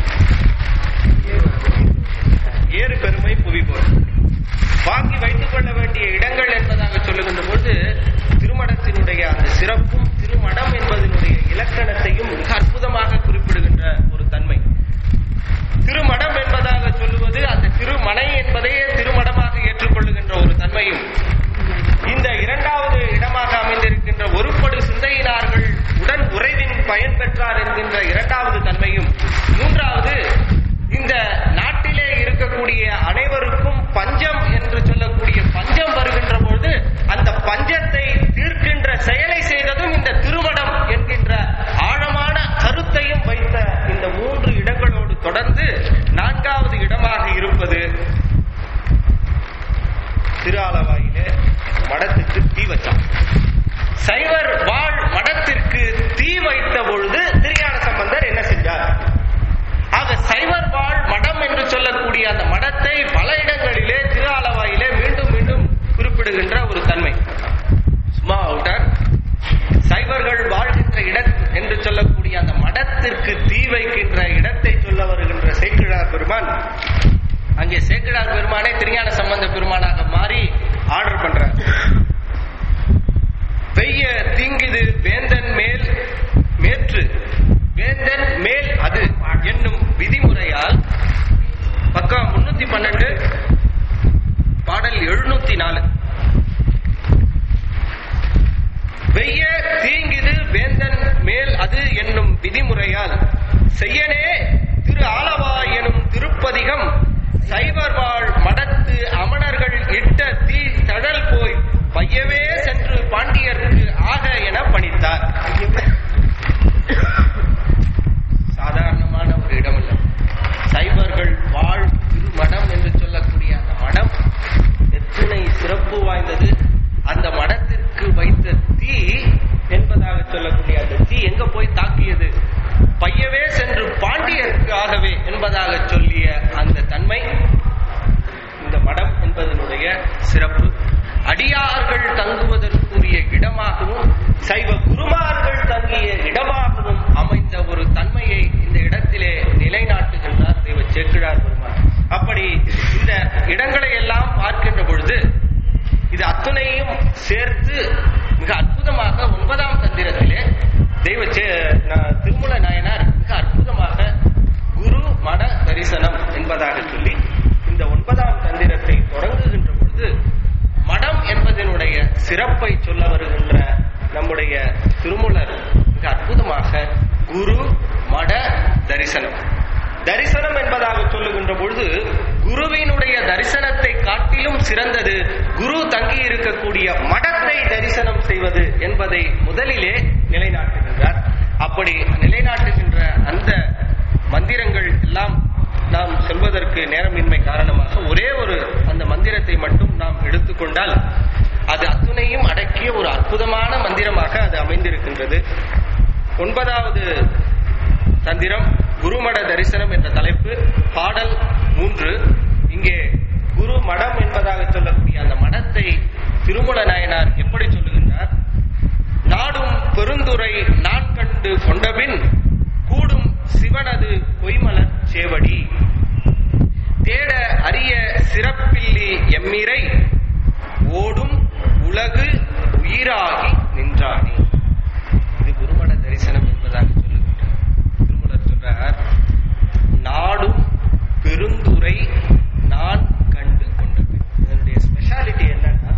ஏறு பெருமை புவி போல் வாங்கி வைத்துக் கொள்ள வேண்டிய இடங்கள் என்பதாக சொல்லுகின்ற பொழுது திருமணத்தினுடைய அந்த சிறப்பும் திருமணம் என்பதனுடைய இலக்கணத்தையும் மிக அற்புதமாக குறிப்பிடுகின்ற ஒரு தன்மை திருமணம் என்பதாக சொல்லுவது அந்த திருமனை என்பதையே திருமணமாக ஏற்றுக்கொள்ளுகின்ற ஒரு தன்மையும் இந்த இரண்டாவது இடமாக அமைந்திருக்கின்ற ஒருபடு சிந்தையினார்கள் உடன் உறைவின் பயன் பெற்றார் என்கின்ற இரண்டாவது தன்மையும் மூன்றாவது இந்த நாட்டிலே இருக்கக்கூடிய அனைவருக்கும் பஞ்சம் என்று சொல்லக்கூடிய பஞ்சம் வருகின்ற பொழுது அந்த பஞ்சத்தை தீர்க்கின்ற செயலை செய்ததும் இந்த திருமணம் என்கின்ற ஆழமான கருத்தையும் வைத்த இந்த மூன்று இடங்களோடு தொடர்ந்து நான்காவது இடமாக இருப்பது திருஆலவாயிலே மடத்துக்கு தீ வச்சான் சைவர் வாழ் மடத்திற்கு தீ வைத்த பொழுது திருஞான சம்பந்தர் என்ன செஞ்சார் ஆக சைவர் வாழ் மடம் என்று சொல்லக்கூடிய அந்த மடத்தை பல இடங்களிலே திருஆலவாயிலே மீண்டும் மீண்டும் குறிப்பிடுகின்ற ஒரு தன்மை சும்மா அவுட்டார் சைவர்கள் வாழ்கின்ற இடம் என்று சொல்லக்கூடிய அந்த மடத்திற்கு தீ வைக்கின்ற இடத்தை சொல்ல வருகின்ற சேக்கிழார் பெருமான் அங்கே சேக்கிழார் பெருமானே திருஞான சம்பந்த பெருமானாக மாறி ஆர்டர் பண்றார் பெய்ய தீங்குது வேந்தன் மேல் மேற்று வேந்தன் மேல் அது என்னும் விதிமுறையால் பக்கம் முன்னூத்தி பன்னெண்டு பாடல் எழுநூத்தி நாலு வெய்ய தீங்கிது வேந்தன் மேல் அது என்னும் விதிமுறையால் செய்யனே திரு ஆலவா எனும் திருப்பதிகம் சைவர் வாழ் மடத்து அமணர்கள் இட்ட தீ தழல் போய் பையவே சென்று பாண்டியர்க்கு ஆக என பணித்தார் சாதாரணமான ஒரு இடம் இல்லை சைவர்கள் வாழ் திருமடம் என்று சொல்லக்கூடிய அந்த மடம் எத்தனை சிறப்பு வாய்ந்தது அந்த மடத்திற்கு வைத்த தீ என்பதாக சொல்லக்கூடிய அந்த தீ எங்க போய் தாக்கியது பையவே சென்று பாண்டியருக்கு ஆகவே என்பதாக சொல்லிய அந்த தன்மை இந்த மடம் என்பதனுடைய சிறப்பு அடியார்கள் தங்குவதற்குரிய இடமாகவும் சைவ குருமார்கள் தங்கிய இடமாகவும் அமைந்த ஒரு தன்மையை இந்த இடத்திலே நிலைநாட்டுகின்றார் தெய்வ சேக்கிழார் பெருமான் அப்படி இந்த இடங்களை எல்லாம் பார்க்கின்ற பொழுது இது அத்துணையும் சேர்த்து மிக அற்புதமாக ஒன்பதாம் தந்திரத்திலே தெய்வ சே- நா- திருமூல நாயனார் மிக அற்புதமாக குரு மட தரிசனம் என்பதாக சொல்லி இந்த ஒன்பதாம் தந்திரத்தை தொடங்குகின்ற பொழுது மடம் என்பதனுடைய சிறப்பை சொல்ல வருகின்ற நம்முடைய திருமூலர் மிக அற்புதமாக குரு மட தரிசனம் தரிசனம் என்பதாக சொல்லுகின்ற பொழுது குருவினுடைய தரிசனத்தை காட்டிலும் சிறந்தது குரு தங்கி இருக்கக்கூடிய மடத்தை தரிசனம் செய்வது என்பதை முதலிலே நிலைநாட்டுகின்றார் அப்படி நிலைநாட்டுகின்ற அந்த மந்திரங்கள் எல்லாம் நாம் சொல்வதற்கு நேரமின்மை காரணமாக ஒரே ஒரு அந்த மந்திரத்தை மட்டும் நாம் எடுத்துக்கொண்டால் அது அத்துணையும் அடக்கிய ஒரு அற்புதமான மந்திரமாக அது அமைந்திருக்கின்றது ஒன்பதாவது தந்திரம் குருமட தரிசனம் என்ற தலைப்பு பாடல் மூன்று இங்கே குரு மடம் என்பதாக சொல்லக்கூடிய அந்த மடத்தை திருமூல நாயனார் எப்படி சொல்லுகின்றார் நாடும் பெருந்துரை நான் கண்டு கொண்டபின் கூடும் சிவனது பொய்மலர் சேவடி தேட அரிய சிறப்பில்லி எம்மிரை ஓடும் உலகு உயிராகி நின்றானே இது குருமட தரிசனம் என்பதாக சொல்லுகின்றார் திருமலர் சொல்றார் நாடும் பெருந்துரை நான் கண்டு கொண்டது இதனுடைய ஸ்பெஷாலிட்டி என்னன்னா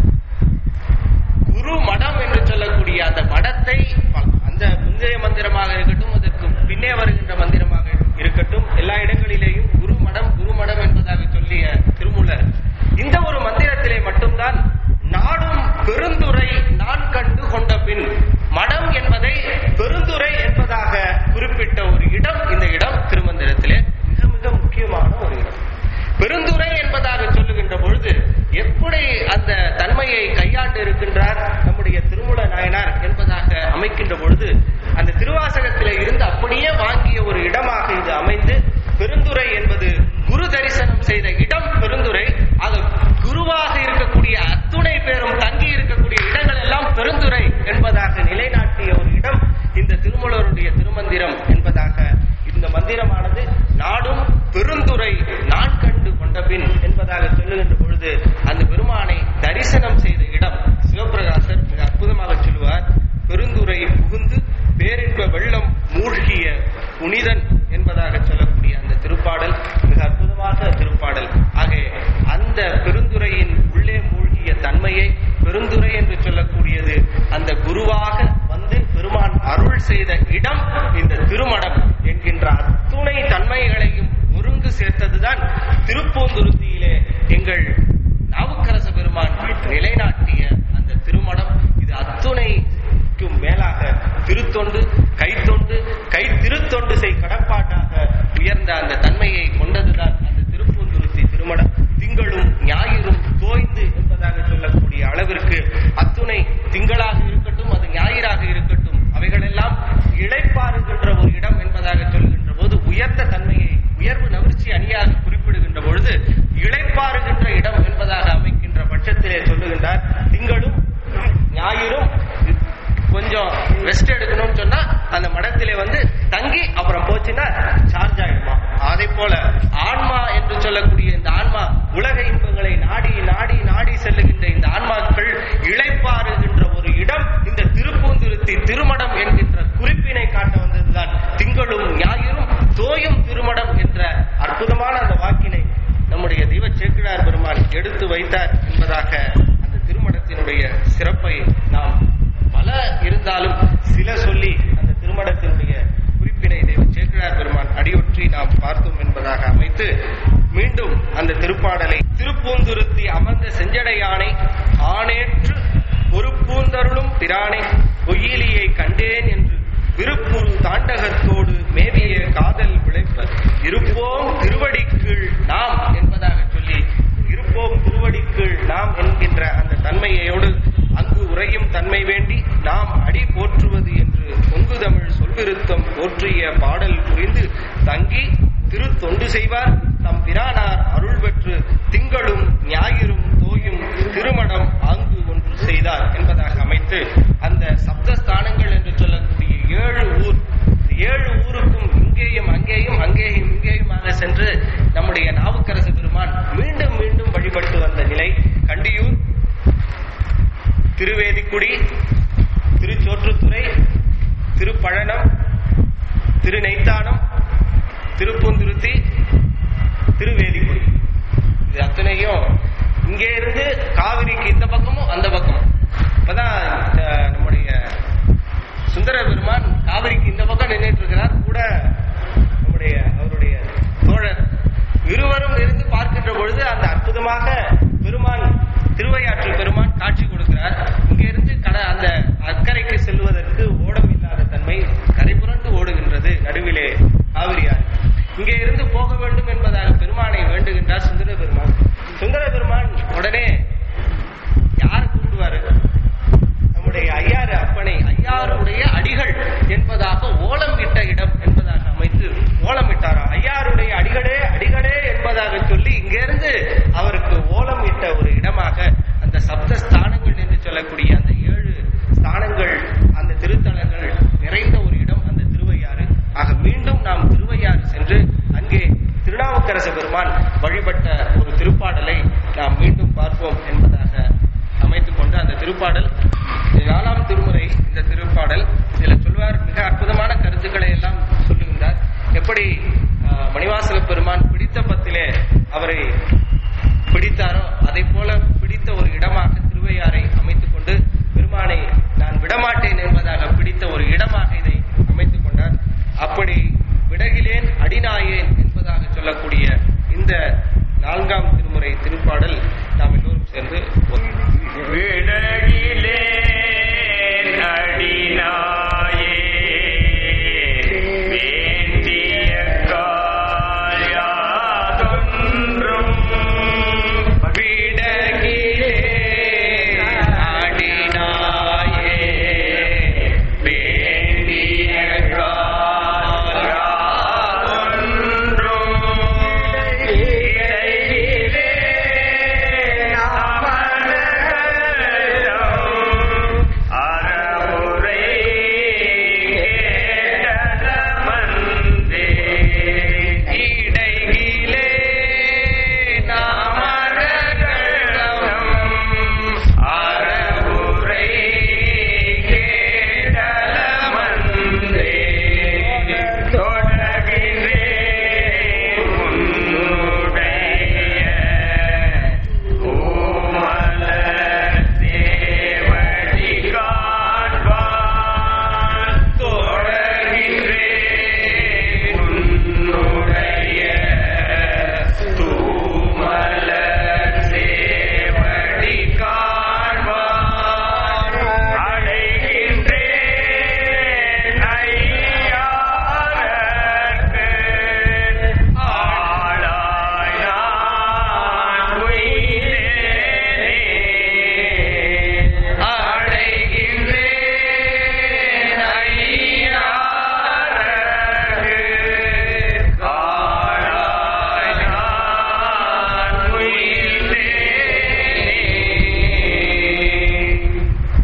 குரு மடம் என்று சொல்லக்கூடிய அந்த மடத்தை அந்த முந்தைய மந்திரமாக இருக்கட்டும் அதற்கு பின்னே வருகின்ற மந்திரமாக இருக்கட்டும் எல்லா இடங்களிலேயும் குரு மடம் குரு மடம் என்பதாக சொல்லிய திருமூலர் இந்த ஒரு மந்திரத்திலே மட்டும்தான் நாடும் பெருந்துரை நான் கண்டு கொண்ட பின் மடம் என்பதை பெருந்துரை என்பதாக குறிப்பிட்ட ஒரு இடம் இந்த இடம் திருமந்திரத்திலே மிக மிக முக்கியமான ஒரு இடம் பெருந்துரை என்பதாக சொல்லுகின்ற பொழுது எப்படி அந்த தன்மையை கையாண்டு இருக்கின்றார் நம்முடைய திருமூல நாயனார் என்பதாக அமைக்கின்ற பொழுது அந்த திருவாசகத்திலே இருந்து அப்படியே வாங்கிய ஒரு இடமாக இது அமைந்து பெருந்துரை என்பது குரு தரிசனம் செய்த இடம் பெருந்துரை அது குருவாக இருக்கக்கூடிய அத்துணை பேரும் தங்கி இருக்கக்கூடிய இடங்கள் எல்லாம் பெருந்துரை என்பதாக நிலைநாட்டிய ஒரு இடம் இந்த திருமூலருடைய திருமந்திரம் என்பதாக இந்த மந்திரமானது நாடும் பெருந்துரை நான் கண்டு கொண்டபின் என்பதாக சொல்லுகின்ற பொழுது அந்த பெருமானை தரிசனம் செய்த இடம் சிவபிரகாசர் மிக அற்புதமாக சொல்லுவார் பெருந்துரை புகுந்து பேரின்ப வெள்ளம் மூழ்கிய புனிதன் என்பதாக சொல்லக்கூடிய அந்த திருப்பாடல் மிக அற்புதமாக திருப்பாடல் ஆக அந்த பெருந்துரையின் உள்ளே மூழ்கிய தன்மையை பெருந்துரை என்று சொல்லக்கூடியது அந்த குருவாக வந்து பெருமான் அருள் செய்த இடம் இந்த திருமடம் என்கின்ற அத்துணை தன்மைகளையும் ஒருங்கு சேர்த்ததுதான் திருப்பூந்துருத்தியிலே எங்கள் நாவுக்கரச பெருமான் நிலைநாட்டிய அந்த திருமணம் இது அத்துணைக்கும் மேலாக திருத்தொண்டு கைத்தொண்டு கை திருத்தொண்டு செய் கடப்பாட்டாக உயர்ந்த அந்த தன்மையை கொண்டதுதான் அந்த திருப்பூந்துருத்தி திருமணம் திங்களும் ஞாயிறும் தோய்ந்து என்பதாக சொல்லக்கூடிய அளவிற்கு அத்துணை திங்களாக இருக்கட்டும் அது ஞாயிறாக இருக்கட்டும் அவைகளெல்லாம் இழைப்பாருகின்ற ஒரு இடம் என்பதாக சொல்கின்ற போது உயர்ந்த தன்மையை உயர்வு நவிர்ச்சி அணியாக குறிப்பிடுகின்ற பொழுது இழைப்பாருகின்ற இடம் என்பதாக அமைக்கின்ற பட்சத்திலே சொல்லுகின்றார் திங்களும் ஞாயிறும் கொஞ்சம் ரெஸ்ட் எடுக்கணும்னு சொன்னா அந்த மடத்திலே வந்து தங்கி அப்புறம் போச்சுன்னா சார்ஜ் ஆயிடுமா அதே போல ஆன்மா என்று சொல்லக்கூடிய இந்த ஆன்மா உலக இன்பங்களை நாடி நாடி நாடி செல்லுகின்ற இந்த ஆன்மாக்கள் இழைப்பாருகின்ற ஒரு இடம் இந்த திருப்பூந்துருத்தி திருமடம் என்கின்ற குறிப்பினை காட்ட வந்ததுதான் திங்களும் ஞாயிறும் தோயும் திருமடம் என்ற அற்புதமான அந்த வாக்கினை நம்முடைய தெய்வ சேக்கிழார் பெருமான் எடுத்து வைத்தார் என்பதாக அந்த திருமணத்தினுடைய சிறப்பை நாம் பல இருந்தாலும் சில சொல்லி அந்த திருமணத்தினுடைய குறிப்பினை தெய்வ சேக்கிழார் பெருமான் அடியொற்றி நாம் பார்த்தோம் என்பதாக அமைத்து மீண்டும் அந்த திருப்பாடலை திருப்பூந்துருத்தி அமர்ந்த செஞ்சடையானை ஆணேற்று ஒரு பூந்தருளும் பிரானை பொய்யிலியை கண்டேன் என்று விருப்பும் தாண்டகத்தோடு மேவிய காதல் விளைப்பர் இருப்போம் திருவடிக்கீழ் நாம் என்பதாக சொல்லி இருப்போம் திருவடிக்கீழ் நாம் என்கின்ற அந்த தன்மையோடு அங்கு உறையும் தன்மை வேண்டி நாம் அடி போற்றுவது என்று பொங்கு தமிழ் சொல்விருத்தம் போற்றிய பாடல் புரிந்து தங்கி திருத்தொண்டு செய்வார் தம் பிரானார் அருள் பெற்று திங்களும் ஞாயிறும் தோயும் திருமணம் அங்கு ஒன்று செய்தார் என்பதாக அமைத்து அந்த சப்தஸ்தானங்கள் என்று சொல்லக்கூடிய ஏழு ஊர் இந்த ஏழு ஊருக்கும் இங்கேயும் அங்கேயும் அங்கேயும் இங்கேயுமாக சென்று நம்முடைய நாவுக்கரசு பெருமான் மீண்டும் மீண்டும் வழிபட்டு வந்த நிலை கண்டியூர் திருவேதிக்குடி திருச்சோற்றுத்துறை திருப்பழனம் திருநெய்த்தானம் திருப்பூந்துருத்தி காவிரிக்கு இந்த பக்கமும் அந்த பக்கமும் இப்பதான் அஹ், நம்முடைய சுந்தர பெருமான் காவிரிக்கு இந்த பக்கம் நின்றுட்டு இருக்கிறார் கூட நம்முடைய அவருடைய தோழர் இருவரும் இருந்து பார்க்கின்ற பொழுது அந்த அற்புதமாக பெருமான் திருவையாற்று பெருமான் காட்சி கொடுக்கிறார் இங்க இருந்து கட அந்த அக்கறைக்கு செல்வதற்கு ஓடம் இல்லாத தன்மை கரை புரண்டு ஓடுகின்றது நடுவிலே காவிரியார் இங்கே இருந்து போக வேண்டும் என்பதாக பெருமானை வேண்டுகின்றார் சுந்தர பெருமான் சுந்தர பெருமான் உடனே யார் கூப்பிடுவாரு நம்முடைய ஐயாறு அப்பனை ஐயாருடைய அடிகள் என்பதாக ஓலம் இட்ட இடம் என்பதாக அமைத்து ஓலம் இட்டாராம் ஐயாருடைய அடிகளே அடிகளே என்பதாக சொல்லி இங்கிருந்து அவருக்கு ஓலம் இட்ட ஒரு இடமாக அந்த சப்த ஸ்தானங்கள் என்று சொல்லக்கூடிய அந்த ஏழு ஸ்தானங்கள் அந்த திருத்தலங்கள் நிறைந்த ஒரு இடம் அந்த திருவையாறு ஆக மீண்டும் நாம் திருவையாறு சென்று அங்கே திருநாவுக்கரச பெருமான் வழிபட்ட ஒரு திருப்பாடலை நாம் மீண்டும் பார்ப்போம் என்பதாக அமைத்துக் கொண்டு அந்த திருப்பாடல் இது நாலாம் திருமுறை இந்த திருப்பாடல் இதுல சொல்வார் மிக அற்புதமான கருத்துக்களை எல்லாம் சொல்லுகின்றார் எப்படி ஆஹ், மணிவாசக பெருமான் பிடித்த பத்திலே அவரை பிடித்தாரோ அதை போல பிடித்த ஒரு இடமாக திருவையாறை அமைத்துக் கொண்டு பெருமானை நான் விடமாட்டேன் என்பதாக பிடித்த ஒரு இடமாக இதை அமைத்துக் கொண்டார் அப்படி விடகிலேன் அடிநாயேன் என்பதாக சொல்லக்கூடிய இந்த நான்காம் திருமுறை திருப்பாடல் நாம் எல்லோரும் சேர்ந்து ஓதுவோம். விடகிலே அடினாயே வேண்டிய காயாதொன்றும் விடகிலே அடிநாயே வேண்டிய காயாதொன்றும் இடையிலே அமரரும் அறவுரை கேட்டதமந்தே இடையிலே நாமரகளும் அறவுரை கேட்டதமந்தே தொடகின்றே உன்னுடைய ஓமல தேவடி காண்பான் தொடகின்றே உன்னுடைய தூமல தேவடி காண்பான் அடைகின்றே ஐயாரக்கு ஆளாய் நான் உயிரேனே அடைகின்றேன் ஐயாரக்கு ஆளாய் நான் உயிரேனே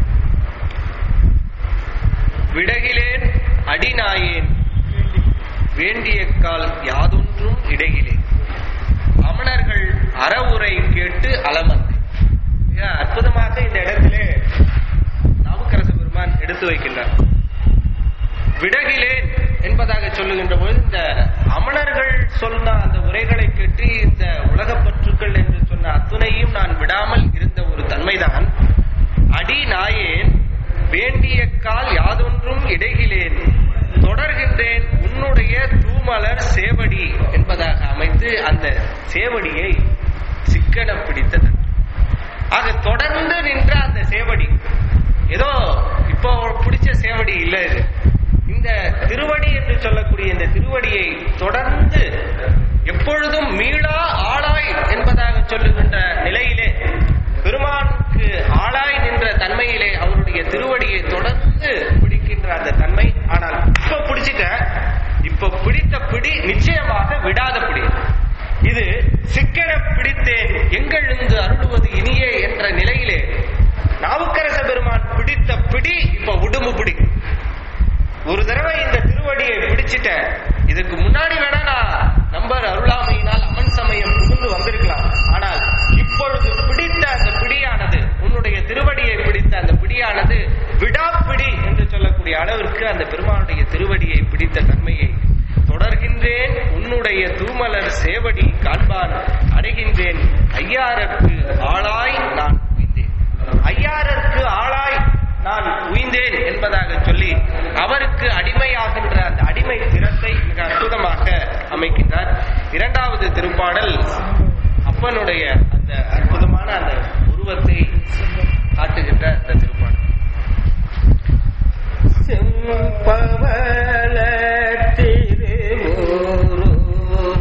விடகிலேன் அடிநாயேன் வேண்டிய கால் யாதொன்றும் இடையிலே அமணர்கள் அறவுரை கேட்டு அலமந்து மிக அற்புதமாக இந்த இடத்திலே நாவுக்கரசு பெருமான் எடுத்து வைக்கின்றார் விடகிலேன் என்பதாக சொல்லுகின்ற பொழுது இந்த அமணர்கள் சொன்ன அந்த உரைகளை கேட்டு இந்த உலகப் பற்றுக்கள் என்று சொன்ன அத்துணையும் நான் விடாமல் இருந்த ஒரு தன்மைதான் அடி நாயேன் வேண்டிய கால் யாதொன்றும் இடைகிலேன் தொடர்கின்றேன் உன்னுடைய தூமலர் சேவடி என்பதாக அமைத்து அந்த சேவடியை சிக்கன பிடித்தது ஆக தொடர்ந்து நின்ற அந்த சேவடி ஏதோ இப்போ பிடிச்ச சேவடி இல்ல இது இந்த திருவடி என்று சொல்லக்கூடிய இந்த திருவடியை தொடர்ந்து எப்பொழுதும் மீளா ஆளாய் என்பதாக சொல்லுகின்ற நிலையிலே பெருமானுக்கு ஆளாய் நின்ற தன்மையிலே அவருடைய திருவடியை தொடர்ந்து பிடிக்கின்ற அந்த தன்மை ஆனால் இப்ப பிடிச்சிட்ட இப்ப பிடித்த பிடி நிச்சயமாக விடாத பிடி இது சிக்கன பிடித்தேன் எங்கெழுந்து அருளுவது இனியே என்ற நிலையிலே நாவுக்கரச பெருமான் பிடித்த பிடி இப்ப உடும்பு பிடி ஒரு தடவை இந்த திருவடியை பிடிச்சிட்ட இதுக்கு முன்னாடி வேணா நான் நம்பர் அருளாமையினால் அமன் சமயம் புகுந்து வந்திருக்கலாம் ஆனால் இப்பொழுது பிடித்த அந்த பிடியானது உன்னுடைய திருவடியை பிடித்த அந்த பிடியானது விடாப்பிடி என்று சொல்லக்கூடிய அளவிற்கு அந்த பெருமானுடைய திருவடியை பிடித்த தன்மையை தொடர்கின்றேன் உன்னுடைய தூமலர் சேவடி காண்பான் அடைகின்றேன் ஐயாரற்கு ஆளாய் நான் புரிந்தேன் சிவனுடைய அந்த அற்புதமான அந்த உருவத்தை காட்டுகின்ற அந்த திருப்பாடல் செம்பவள திருவுருவ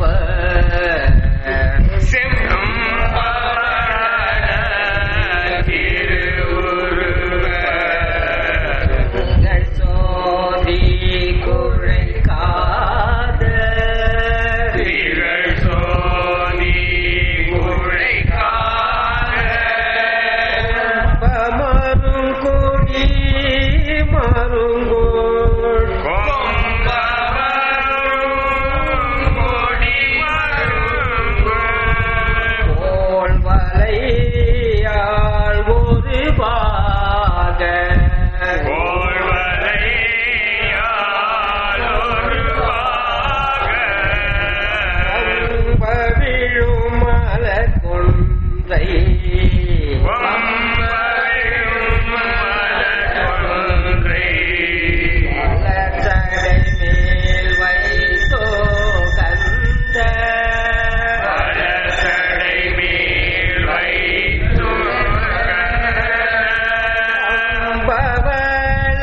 திங்கள் சோதி குழைக்காத பமரும் கொடி மருங்கோள் கோள் வலையாள் ஒரு பாக பவிழும் மலர் கொன்றை மலர்ச்சடை மேல் வைத்தோ கந்த பவள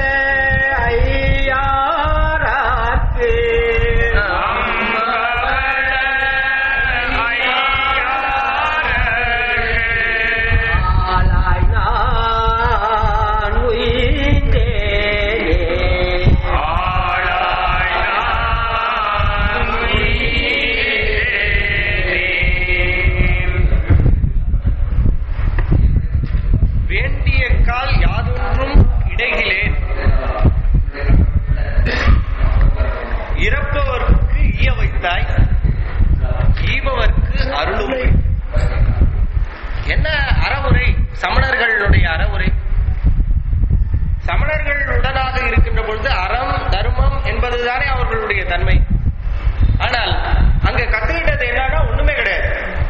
ஐயாராக்கு ஆளாய் நான் உயிர்ந்தேனே வேண்டிய கால் யாதொன்றும் இடைகிலேன் இறப்பவர்க்கு ஈய வைத்தாய் ஈபவர்க்கு அருளுமை என்ன அறவுரை சமணர்களுடைய அறவுரை சமணர்கள் உடனாக இருக்கின்ற பொழுது அறம் தர்மம் என்பதுதானே அவர்களுடைய தன்மை ஆனால் அங்க கத்துக்கிட்டது என்னன்னா ஒண்ணுமே கிடையாது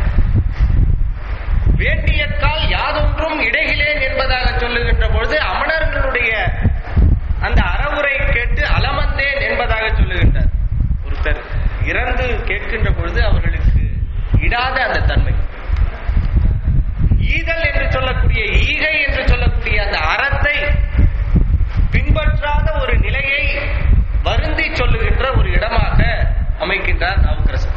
வேண்டிய கால் யாதொன்றும் இடைகிலேன் என்பதாக சொல்லுகின்ற பொழுது அமணர்களுடைய அந்த அறவுரை கேட்டு அலமந்தேன் என்பதாக சொல்லுகின்றார் ஒருத்தர் இறந்து கேட்கின்ற பொழுது அவர்களுக்கு இடாத அந்த தன்மை ஈதல் என்று சொல்லக்கூடிய ஈகை என்று சொல்லக்கூடிய அந்த அறத்தை பின்பற்றாத ஒரு நிலையை வருந்தி சொல்லுகின்ற ஒரு இடமாக அமைக்கின்றார் நாவுக்கரசர்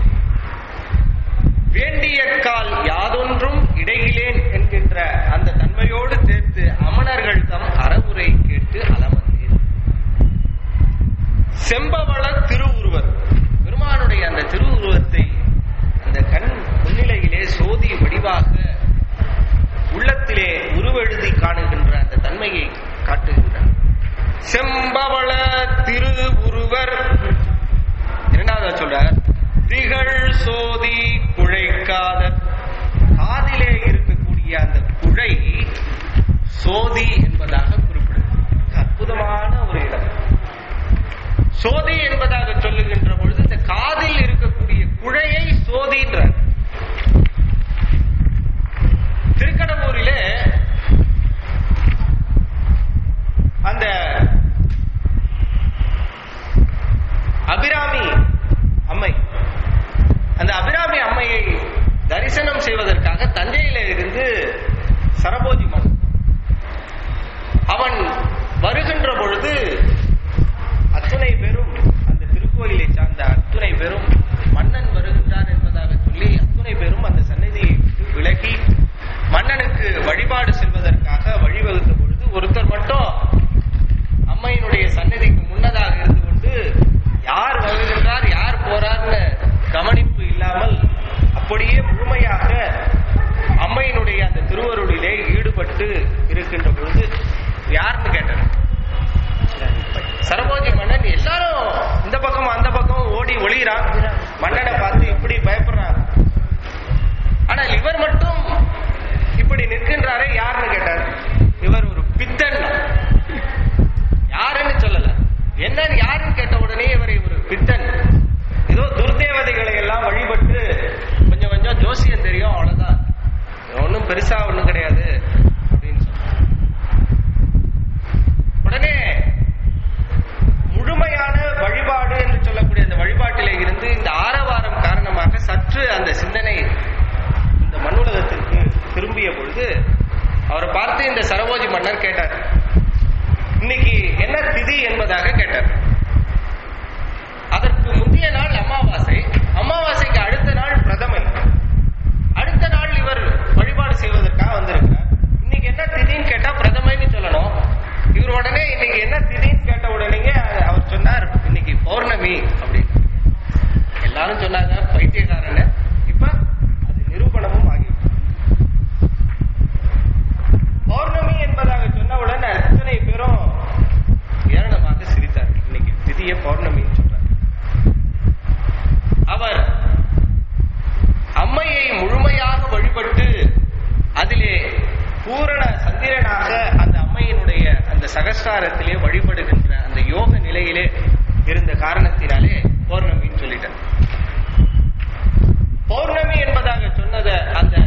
வேண்டிய கால் யாதொன்றும் இடையிலேன் என்கின்ற அந்த தன்மையோடு சேர்த்து அமணர்கள் தம் அறவுரை கேட்டு அலமந்தேன் செம்பவள திருவுருவர் பெருமானுடைய அந்த திருவுருவத்தை அந்த கண் முன்னிலையிலே சோதி வடிவாக உள்ளத்திலே உருவெழுதி காணுகின்ற அந்த தன்மையை காட்டுகின்றார் செம்பவள திருவுருவர் இரண்டாவது சொல்றார் திகழ் சோதி குழைக்காத காதிலே இருக்கக்கூடிய அந்த குழை சோதி என்பதாக குறிப்பிடுது அற்புதமான ஒரு இடம் சோதி என்பதாக சொல்லுகின்ற பொழுது இந்த காதில் இருக்கக்கூடிய குழையை சோதின்றார் திருக்கடம்பூரிலே அந்த அபிராமி அம்மை அந்த அபிராமி அம்மையை தரிசனம் செய்வதற்காக தஞ்சையில இருந்து சரபோஜி மன்னன் அவன் வருகின்ற பொழுது அத்துணை பேரும் அந்த திருக்கோயிலை சார்ந்த அத்துணை பேரும் மன்னன் வருகின்றான் என்பதாக சொல்லி அத்துணை பேரும் அந்த சந்நிதியை விட்டு விலகி மன்னனுக்கு வழிபாடு செல்வதற்காக வழிவகுத்த பொழுது ஒருத்தர் மட்டும் அம்மையினுடைய சந்நிதிக்கு முன்னதாக இருந்து கொண்டு யார் வருகின்றார் யார் போறார்னு கவனிப்பு இல்லாமல் அப்படியே முழுமையாக அம்மையினுடைய அந்த திருவருளிலே ஈடுபட்டு இருக்கின்ற பொழுது யாருன்னு கேட்டார் சரபோஜி மன்னன் எல்லாரும் இந்த பக்கம் அந்த பக்கம் ஓடி ஒளிகிறான் மன்னனை பார்த்து இப்படி பயப்படுறான் ஆனால் இவர் மட்டும் இப்படி நிற்கின்றாரே யாருன்னு கேட்டார் இவர் ஒரு பித்தன் யாருன்னு சொல்லல என்னன்னு யாருன்னு கேட்ட உடனே இவரை ஒரு பித்தன் ஏதோ துர்தேவதைகளை எல்லாம் வழிபட்டு கொஞ்சம் கொஞ்சம் ஜோசியம் தெரியும் அவ்வளவுதான் ஒன்றும் பெருசா ஒண்ணும் கிடையாது அப்படின்னு சொன்னார் உடனே முழுமையான வழிபாடு என்று சொல்லக்கூடிய அந்த வழிபாட்டிலே இருந்து இந்த ஆரவாரம் காரணமாக சற்று அந்த சிந்தனை பொழுது அவரை பார்த்து இந்த சரபோஜி மன்னர் கேட்டார் இன்னைக்கு என்ன திதி என்பதாக கேட்டார் அதற்கு முந்தைய நாள் அமாவாசை அமாவாசைக்கு அடுத்த நாள் பிரதமை அடுத்த நாள் இவர் வழிபாடு செய்வதற்காக வந்திருக்கிறார் இன்னைக்கு என்ன திதின்னு கேட்டா பிரதமைன்னு சொல்லணும் இவர் உடனே இன்னைக்கு என்ன திதின்னு கேட்ட உடனேங்க அவர் சொன்னார் இன்னைக்கு பௌர்ணமி அப்படின்னு எல்லாரும் சொன்னாங்க பைத்தியக்காரன்னு இப்ப அது நிரூபணமும் ஆகிவிட்டது பௌர்ணமி என்பதாக சொன்னவுடன் அத்தனை பேரும் ஏளனமாக சிரித்தார் இன்னைக்கு திதிய பௌர்ணமின்னு சொல்றார் அவர் அம்மையை முழுமையாக வழிபட்டு அதிலே பூரண சந்திரனாக அந்த அம்மையினுடைய அந்த சகஸ்ராரத்திலே வழிபடுகின்ற அந்த யோக நிலையிலே இருந்த காரணத்தினாலே பௌர்ணமின்னு சொல்லிட்டார் பௌர்ணமி என்பதாக சொன்னத அந்த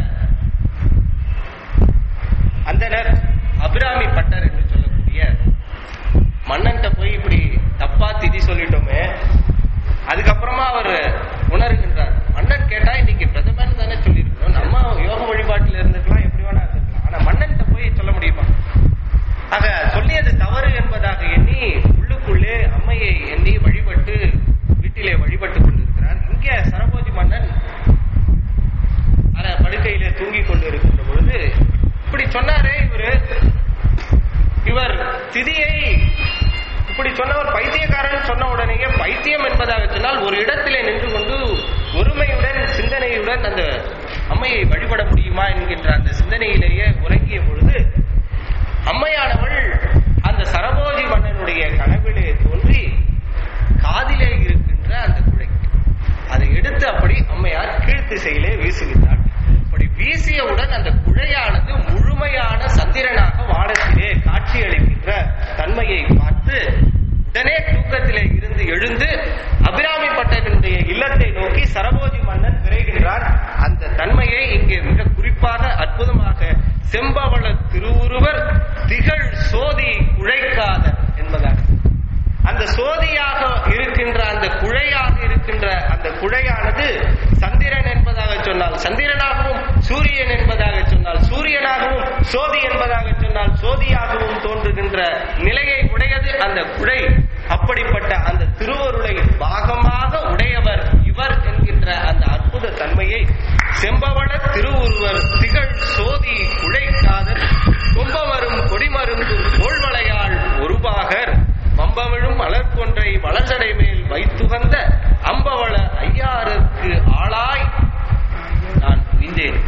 அந்தனர் அபிராமி பட்டர் என்று சொல்லக்கூடிய மன்னன்ட்ட போய் இப்படி தப்பா திதி சொல்லிட்டோமே அதுக்கப்புறமா அவர் உணர்கின்றார் மன்னன் கேட்டா இன்னைக்கு பிரதமன் தானே சொல்லியிருக்கணும் நம்ம யோக வழிபாட்டில் இருந்துக்கலாம் எப்படி வேணா இருந்துக்கலாம் ஆனா மன்னன்ட்ட போய் சொல்ல முடியுமா ஆக சொல்லியது தவறு என்பதாக எண்ணி உள்ளுக்குள்ளே அம்மையை எண்ணி வழிபட்டு வீட்டிலே வழிபட்டு கொண்டிருக்கிறார் இங்கே சரபோஜி மன்னன் அத படுக்கையிலே தூங்கிக் கொண்டிருக்கின்ற பொழுது இப்படி சொன்னாரே இவரு இவர் திதியை இப்படி சொன்னவர் பைத்தியக்காரன் சொன்ன உடனேயே பைத்தியம் என்பதாக சொன்னால் ஒரு இடத்திலே நின்று கொண்டு ஒருமையுடன் சிந்தனையுடன் அந்த அம்மையை வழிபட முடியுமா என்கின்ற அந்த சிந்தனையிலேயே உறங்கிய பொழுது அம்மையானவள் அந்த சரபோஜி மன்னனுடைய கனவிலே தோன்றி காதிலே இருக்கின்ற அந்த குழை அதை எடுத்து அப்படி அம்மையார் கீழ்த்திசையிலே வீசுகின்றார் அப்படி வீசியவுடன் அந்த குழையானது முழுமையான சந்திரனாக வானத்திலே காட்சியளிக்கின்ற தன்மையை பார்த்து உடனே தூக்கத்திலே இருந்து எழுந்து அபிராமி பட்டனுடைய இல்லத்தை நோக்கி சரபோஜி மன்னன் விரைகின்றார் அந்த தன்மையை இங்கே மிக குறிப்பாக அற்புதமாக செம்பவள திருவுருவர் திகழ் சோதி குழைக்காத என்பதாக அந்த சோதியாக இருக்கின்ற அந்த குழையாக இருக்கின்ற அந்த குழையானது சந்திரன் என்பதாக சொன்னால் சந்திரனாகவும் சூரியன் என்பதாக சொன்னால் சூரியனாகவும் சோதி என்பதாக சொன்னால் சோதியாகவும் தோன்றுகின்ற நிலையை உடையது அந்த குழை அப்படிப்பட்ட அந்த திருவருளை பாகமாக உடையவர் இவர் என்கின்ற அந்த அற்புத தன்மையை செம்பவள திருவுருவர் திகழ் சோதி குழைக்காதர் கும்பவரும் கொடிமருந்தும் தோள்வளையாள் ஒருபாகர் வம்பவிழும் மலர்கொன்றை வளர்சடை மேல் வைத்துகந்த அம்பவள ஐயாருக்கு ஆளாய் நான் உய்ந்தேன்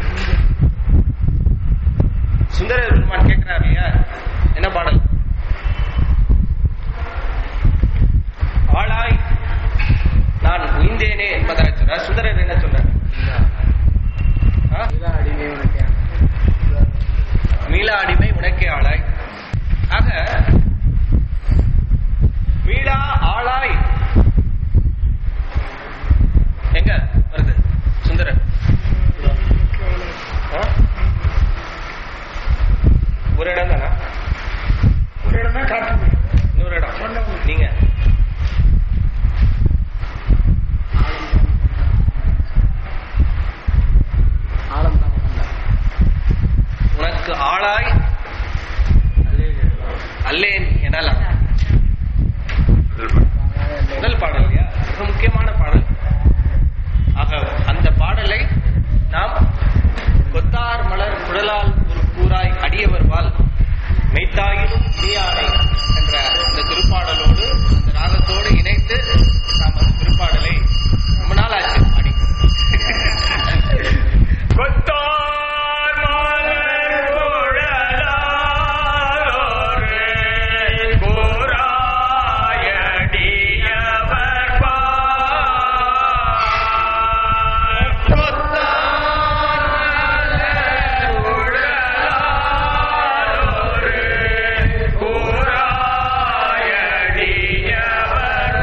சுந்தர பெருமான் கேட்கிறார் இல்லையா என்ன பாடல் ஆளாய் நான் உய்ந்தேனே என்பதாக சொல்றார் சுந்தரர் என்ன சொல்றார் ஆ? மீளா அடிமை உனக்கே ஆளாய் ஆக மீளா ஆளாய் எங்க வருது சுந்தரன் ஆ? ஒரு இடம் தானா ஒரு இடம் தான் காட்டுது இன்னொரு இடம் நீங்க உனக்கு ஆளாய் அல்லேன் எனலாம் முதல் பாடல் இல்லையா மிக முக்கியமான பாடல் ஆக அந்த பாடலை நாம் கொத்தார் மலர் குடலால் ஒரு கூறாய் அடியவர்வால் மெய்த்தாயினும் நீயானை என்ற அந்த திருப்பாடலோடு அந்த ராகத்தோடு இணைத்து நாம் அந்த திருப்பாடலை ரொம்ப நாள் ஆச்சு அடி கொத்தார் மலர் குழலாரோரே கூறாயடியவர் பால். கொத்தார் மலர் குழலாரோரே கூறாயடியவர்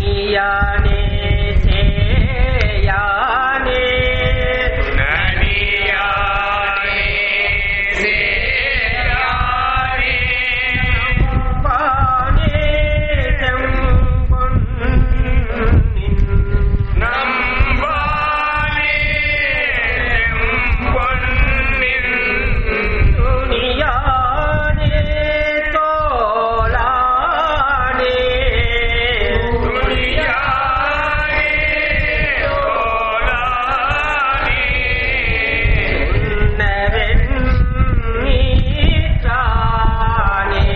நனியானே சேயானே பானே செம்பொன்னின் துணியானே தோளானே உன்னவெண் நீற்றானே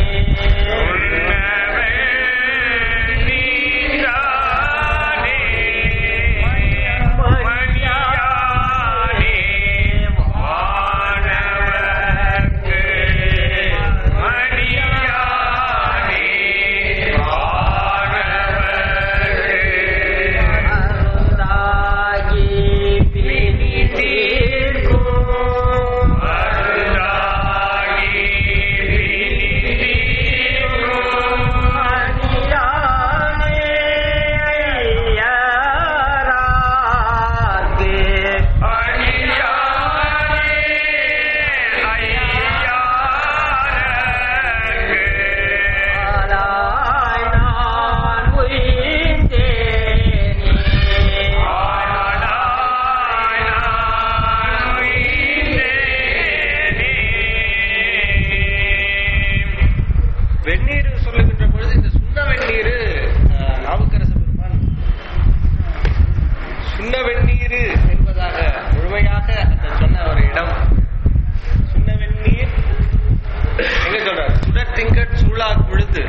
அருந்தாகி பிணி தீர்க்கும் அணியானே ஐயராக்கு ஆளாய் நான் உயிர்த்தேனே வெந்நீர் சொல்லுகின்ற பொழுது இந்த சுண்ண வெந்நீர் அஹ், நாவுக்கரசு பெருமான் சுண்ண வெந்நீர் என்பதாக முழுமையாக அந்த சொன்ன ஒரு இடம் சுண்ண வெந்நீர் எங்க சொல்றார் சுடர் திங்கட் சூழா குழுது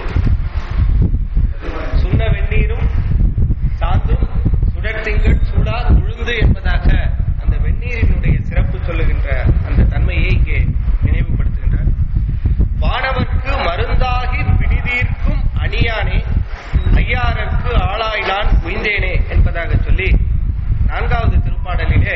சுண்ண வெந்நீரும் சாந்தும் சுடர் திங்கட் சூடா குழுந்து என்பதாக அந்த வெந்நீரினுடைய சிறப்பு சொல்லுகின்ற அந்த தன்மையை இங்கே நினைவுபடுத்துகின்றார் வானவர்க்கு மருந்தாகி பிடிதீர்க்கும் அணியானே ஐயாரற்கு ஆளாய் நான் உய்ந்தேனே என்பதாக சொல்லி நான்காவது திருப்பாடலிலே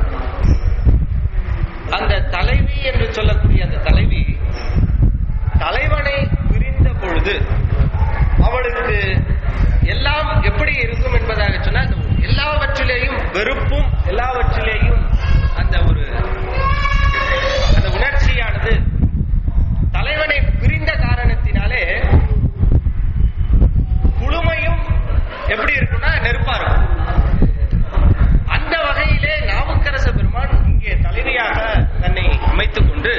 அந்த தலைவி என்று சொல்லக்கூடிய அந்த தலைவி தலைவனை பிரிந்த பொழுது அவளுக்கு எல்லாம் எப்படி இருக்கும் என்பதாக சொன்னால் அந்த எல்லாவற்றிலேயும் வெறுப்பும் எல்லாவற்றிலேயும் அந்த ஒரு அந்த உணர்ச்சியானது தலைவனை பிரிந்த காரணத்தினாலே குளுமையும் எப்படி இருக்கும்னா நெருப்பா இருக்கும் அந்த வகையிலே நாவுக்கரச பெருமான் இங்கே தலைவியாக தன்னை அமைத்துக் கொண்டு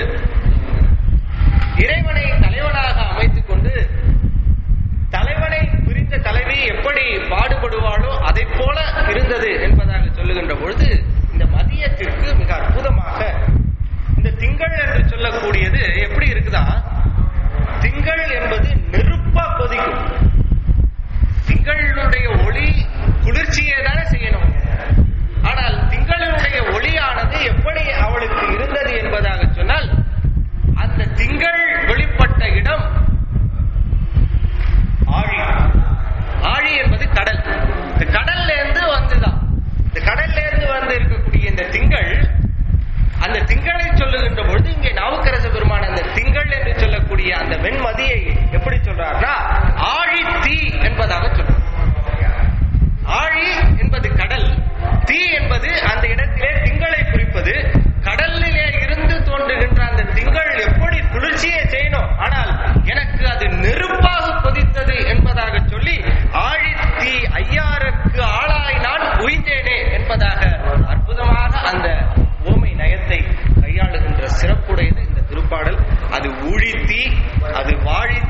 இறைவனை தலைவனாக அமைத்துக் கொண்டு தலைவனை பிரிந்த தலைவி எப்படி பாடுபடுவாளோ அதை போல இருந்தது என்பதாக சொல்லுகின்ற பொழுது இந்த மதியத்திற்கு மிக அற்புதமாக இந்த திங்கள் என்று சொல்லக்கூடியது எப்படி இருக்குதா திங்கள் என்பது நெருப்பா கொதிக்கும் திங்களுடைய ஒளி குளிர்ச்சியே தானே செய்யணும் ஆனால் திங்களினுடைய ஒளியானது எப்படி அவளுக்கு இருந்தது என்பதாக சொன்னால் அந்த திங்கள் வெளிப்பட்ட இடம் ஆழி ஆழி என்பது கடல் இந்த கடல்ல இருந்து வந்துதான் இந்த கடல்ல இருந்து வந்து இருக்கக்கூடிய இந்த திங்கள் அந்த திங்களை சொல்லுகின்ற பொழுது இங்கே நாவுக்கரச பெருமான் அந்த திங்கள் என்று சொல்லக்கூடிய அந்த வெண்மதியை எப்படி சொல்றாருன்னா ஆழி தீ என்பதாக சொல்றார் ஆழி என்பது கடல் தீ என்பது அந்த இடத்திலே திங்களை குறிப்பது கடலிலே இருந்து தோன்றுகின்ற அந்த திங்கள் எப்படி குளிர்ச்சியை செய்யணும் ஆனால் எனக்கு அது நெருப்பாக கொதித்தது என்பதாக சொல்லி ஆழி தீ ஐயாருக்கு ஆளாய் நான் உய்ந்தேனே என்பதாக அற்புதமாக அந்த ஓமை நயத்தை கையாளுகின்ற சிறப்புடையது இந்த திருப்பாடல் அது ஊழித்தீ அது வாழித்தீ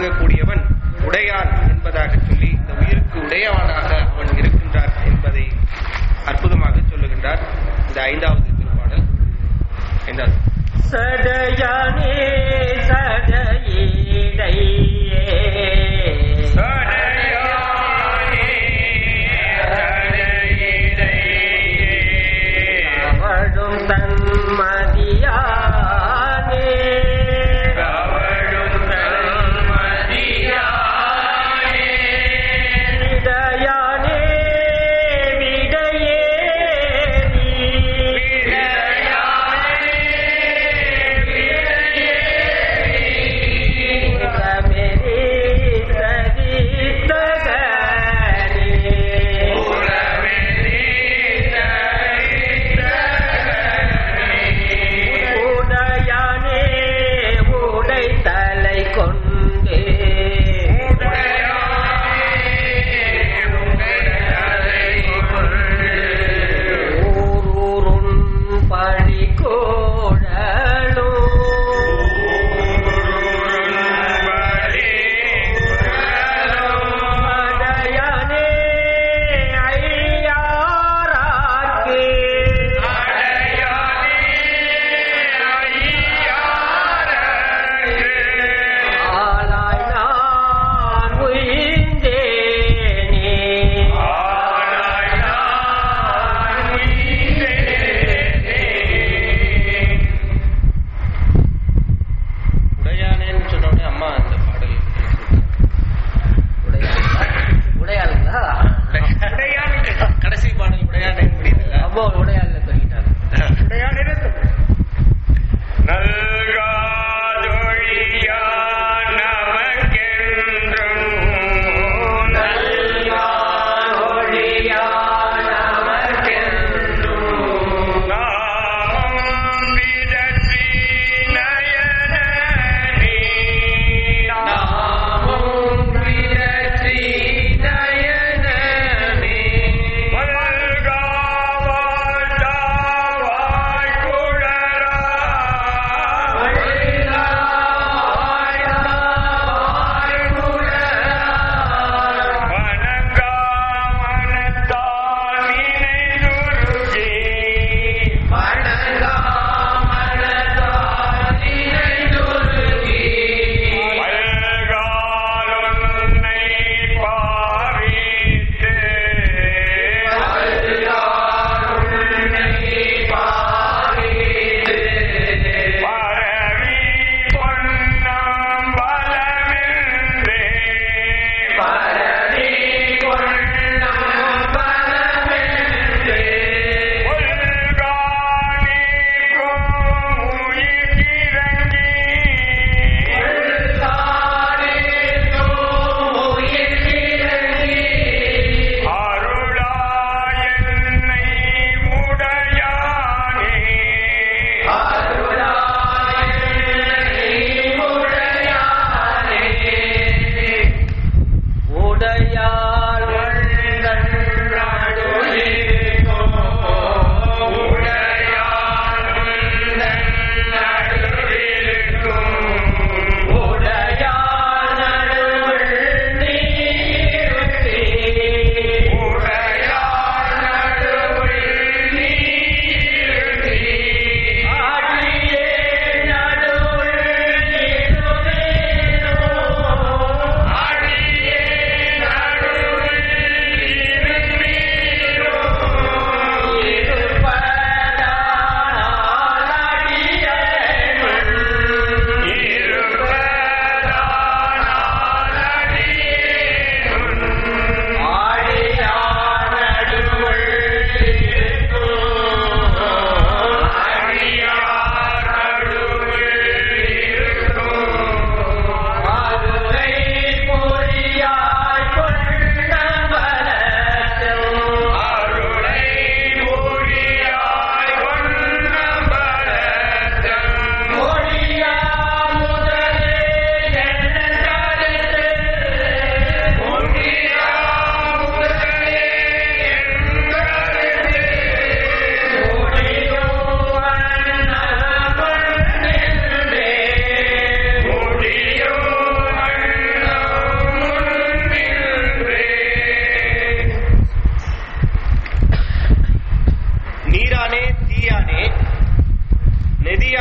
விளங்கக்கூடியவன் உடையான் என்பதாக சொல்லி இந்த உயிருக்கு உடையவனாக அவன் இருக்கின்றான் என்பதை அற்புதமாக சொல்லுகின்றார் இந்த ஐந்தாவது திருப்பாடல் ஐந்தாவது சடையானே சடையிடையே அவளும் தன்மதியானே விடையானே விடையே நீ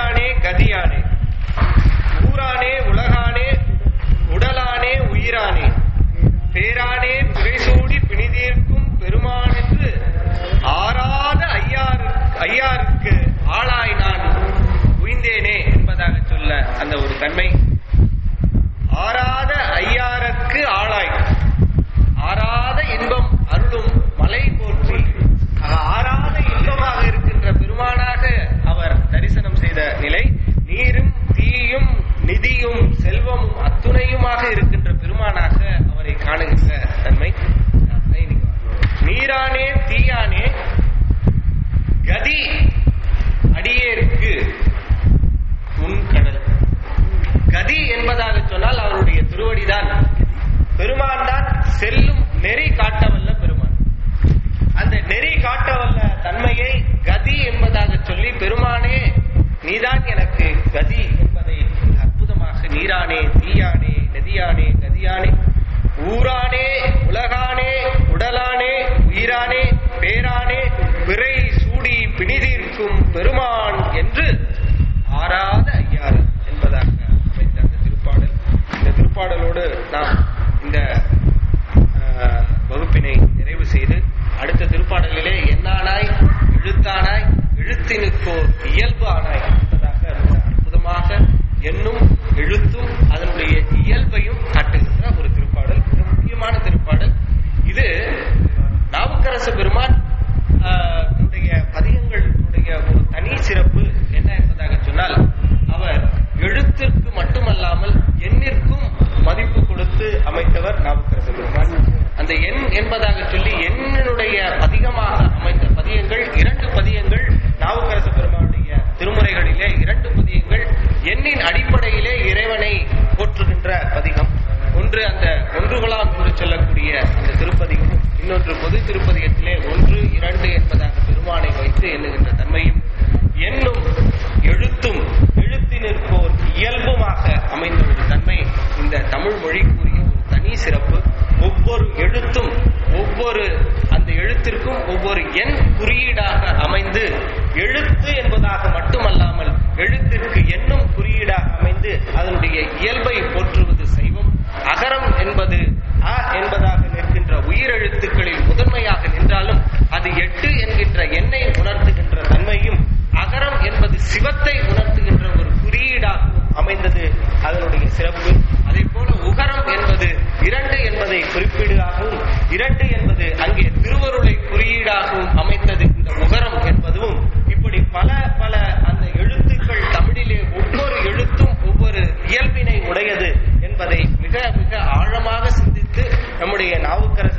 நீரானே கதியானே ஊரானே உலகானே உடலானே உயிரானே பேரானே பிறைசூடி பிணிதீர்க்கும் பெருமான் என்று ஆறாத ஐயாறு ஐயாருக்கு ஆளாய் நான் உய்ந்தேனே என்பதாக சொல்ல அந்த ஒரு தன்மை ஆறாத ஐயாருக்கு ஆளாய் ஆறாத இன்பம் அருளும் மலை போற்றி ஆக ஆறாத இன்பமாக இருக்கின்ற பெருமானாக அவர் தரிசனம் செய்த நிலை நீரும் தீயும் நிதியும் செல்வமும் அத்துணையுமாக இருக்கின்ற பெருமானாக அவரை காணுகின்ற தன்மை நீரானே தீயானே கதி அடியேற்கு உன்கடல் கதி என்பதாக சொன்னால் அவருடைய திருவடிதான் பெருமான் தான் செல்லும் நெறி காட்டவல்ல பெருமான் அந்த நெறி காட்டவல்ல தன்மையை கதி என்பதாக சொல்லி பெருமானே நீதான் எனக்கு கதி என்பதை அற்புதமாக நீரானே தீயானே நதியானே கதியானே ஊரானே உலகானே உடலானே உயிரானே பேரானே பிறை சூடி பிணிதீர்க்கும் பெருமான் என்று ஆறாத ஐயாறு என்பதாக அமைந்த அந்த திருப்பாடல் இந்த திருப்பாடலோடு நாம் இந்த ஆஹ், வகுப்பினை நிறைவு செய்து அடுத்த திருப்பாடலிலே என்னானாய் எழுத்தானாய் எழுத்தினுக்கோர் இயல்பு ஆனாய் என்பதாக மிக அற்புதமாக எண்ணும் எழுத்தும் அதனுடைய இயல்பையும் காட்டுகின்ற ஒரு திருப்பாடல் மிக முக்கியமான திருப்பாடல் இது நாவுக்கரசு பெருமான் ஆஹ், தன்னுடைய பதிகங்களுடைய ஒரு தனி சிறப்பு என்ன என்பதாக சொன்னால் அவர் எழுத்திற்கு மட்டுமல்லாமல் எண்ணிற்கும் மதிப்பு கொடுத்து அமைத்தவர் நாவுக்கரசு பெருமான் அந்த எண் என்பதாக சொல்லி எண்ணினுடைய பதிகமாக அமைந்த பதியங்கள் இரண்டு பதியங்கள் நாவுக்கரசு பெருமானுடைய திருமுறைகளிலே இரண்டு பதியங்கள் எண்ணின் அடிப்படையிலே இறைவனை போற்றுகின்ற பதிகம் ஒன்று அந்த ஒன்றுகளாம் என்று சொல்லக்கூடிய அந்த திருப்பதிகமும் இன்னொன்று பொது திருப்பதிகத்திலே ஒன்று இரண்டு என்பதாக பெருமானை வைத்து எண்ணுகின்ற தன்மையும் எண்ணும் எழுத்தும் எழுத்தினிற்கோர் இயல்புமாக அமைந்த ஒரு தன்மை இந்த தமிழ் மொழிக்குரிய ஒரு தனி சிறப்பு ஒவ்வொரு எழுத்தும் ஒவ்வொரு அந்த எழுத்திற்கும் ஒவ்வொரு எண் குறியீடாக அமைந்து எழுத்து என்பதாக மட்டுமல்லாமல் எழுத்திற்கு எண்ணும் குறியீடாக அமைந்து அதனுடைய இயல்பை போற்றுவது சைவம் அகரம் என்பது அ என்பதாக நிற்கின்ற உயிரெழுத்துக்களில் முதன்மையாக நின்றாலும் அது எட்டு என்கின்ற எண்ணை உணர்த்துகின்ற தன்மையும் அகரம் என்பது சிவத்தை உணர்த்துகின்ற ஒரு குறியீடாகவும் அமைந்தது அதனுடைய சிறப்பு அதே போல உகரம் என்பது இரண்டு என்பதை குறிப்பீடாகவும் இரண்டு என்பது அங்கே திருவருளை குறியீடாகவும் அமைந்தது இந்த உகரம் என்பதும் இப்படி பல பல அந்த எழுத்துக்கள் தமிழிலே ஒவ்வொரு எழுத்தும் ஒவ்வொரு இயல்பினை உடையது என்பதை மிக மிக ஆழமாக சிந்தித்து நம்முடைய நாவுக்கரசு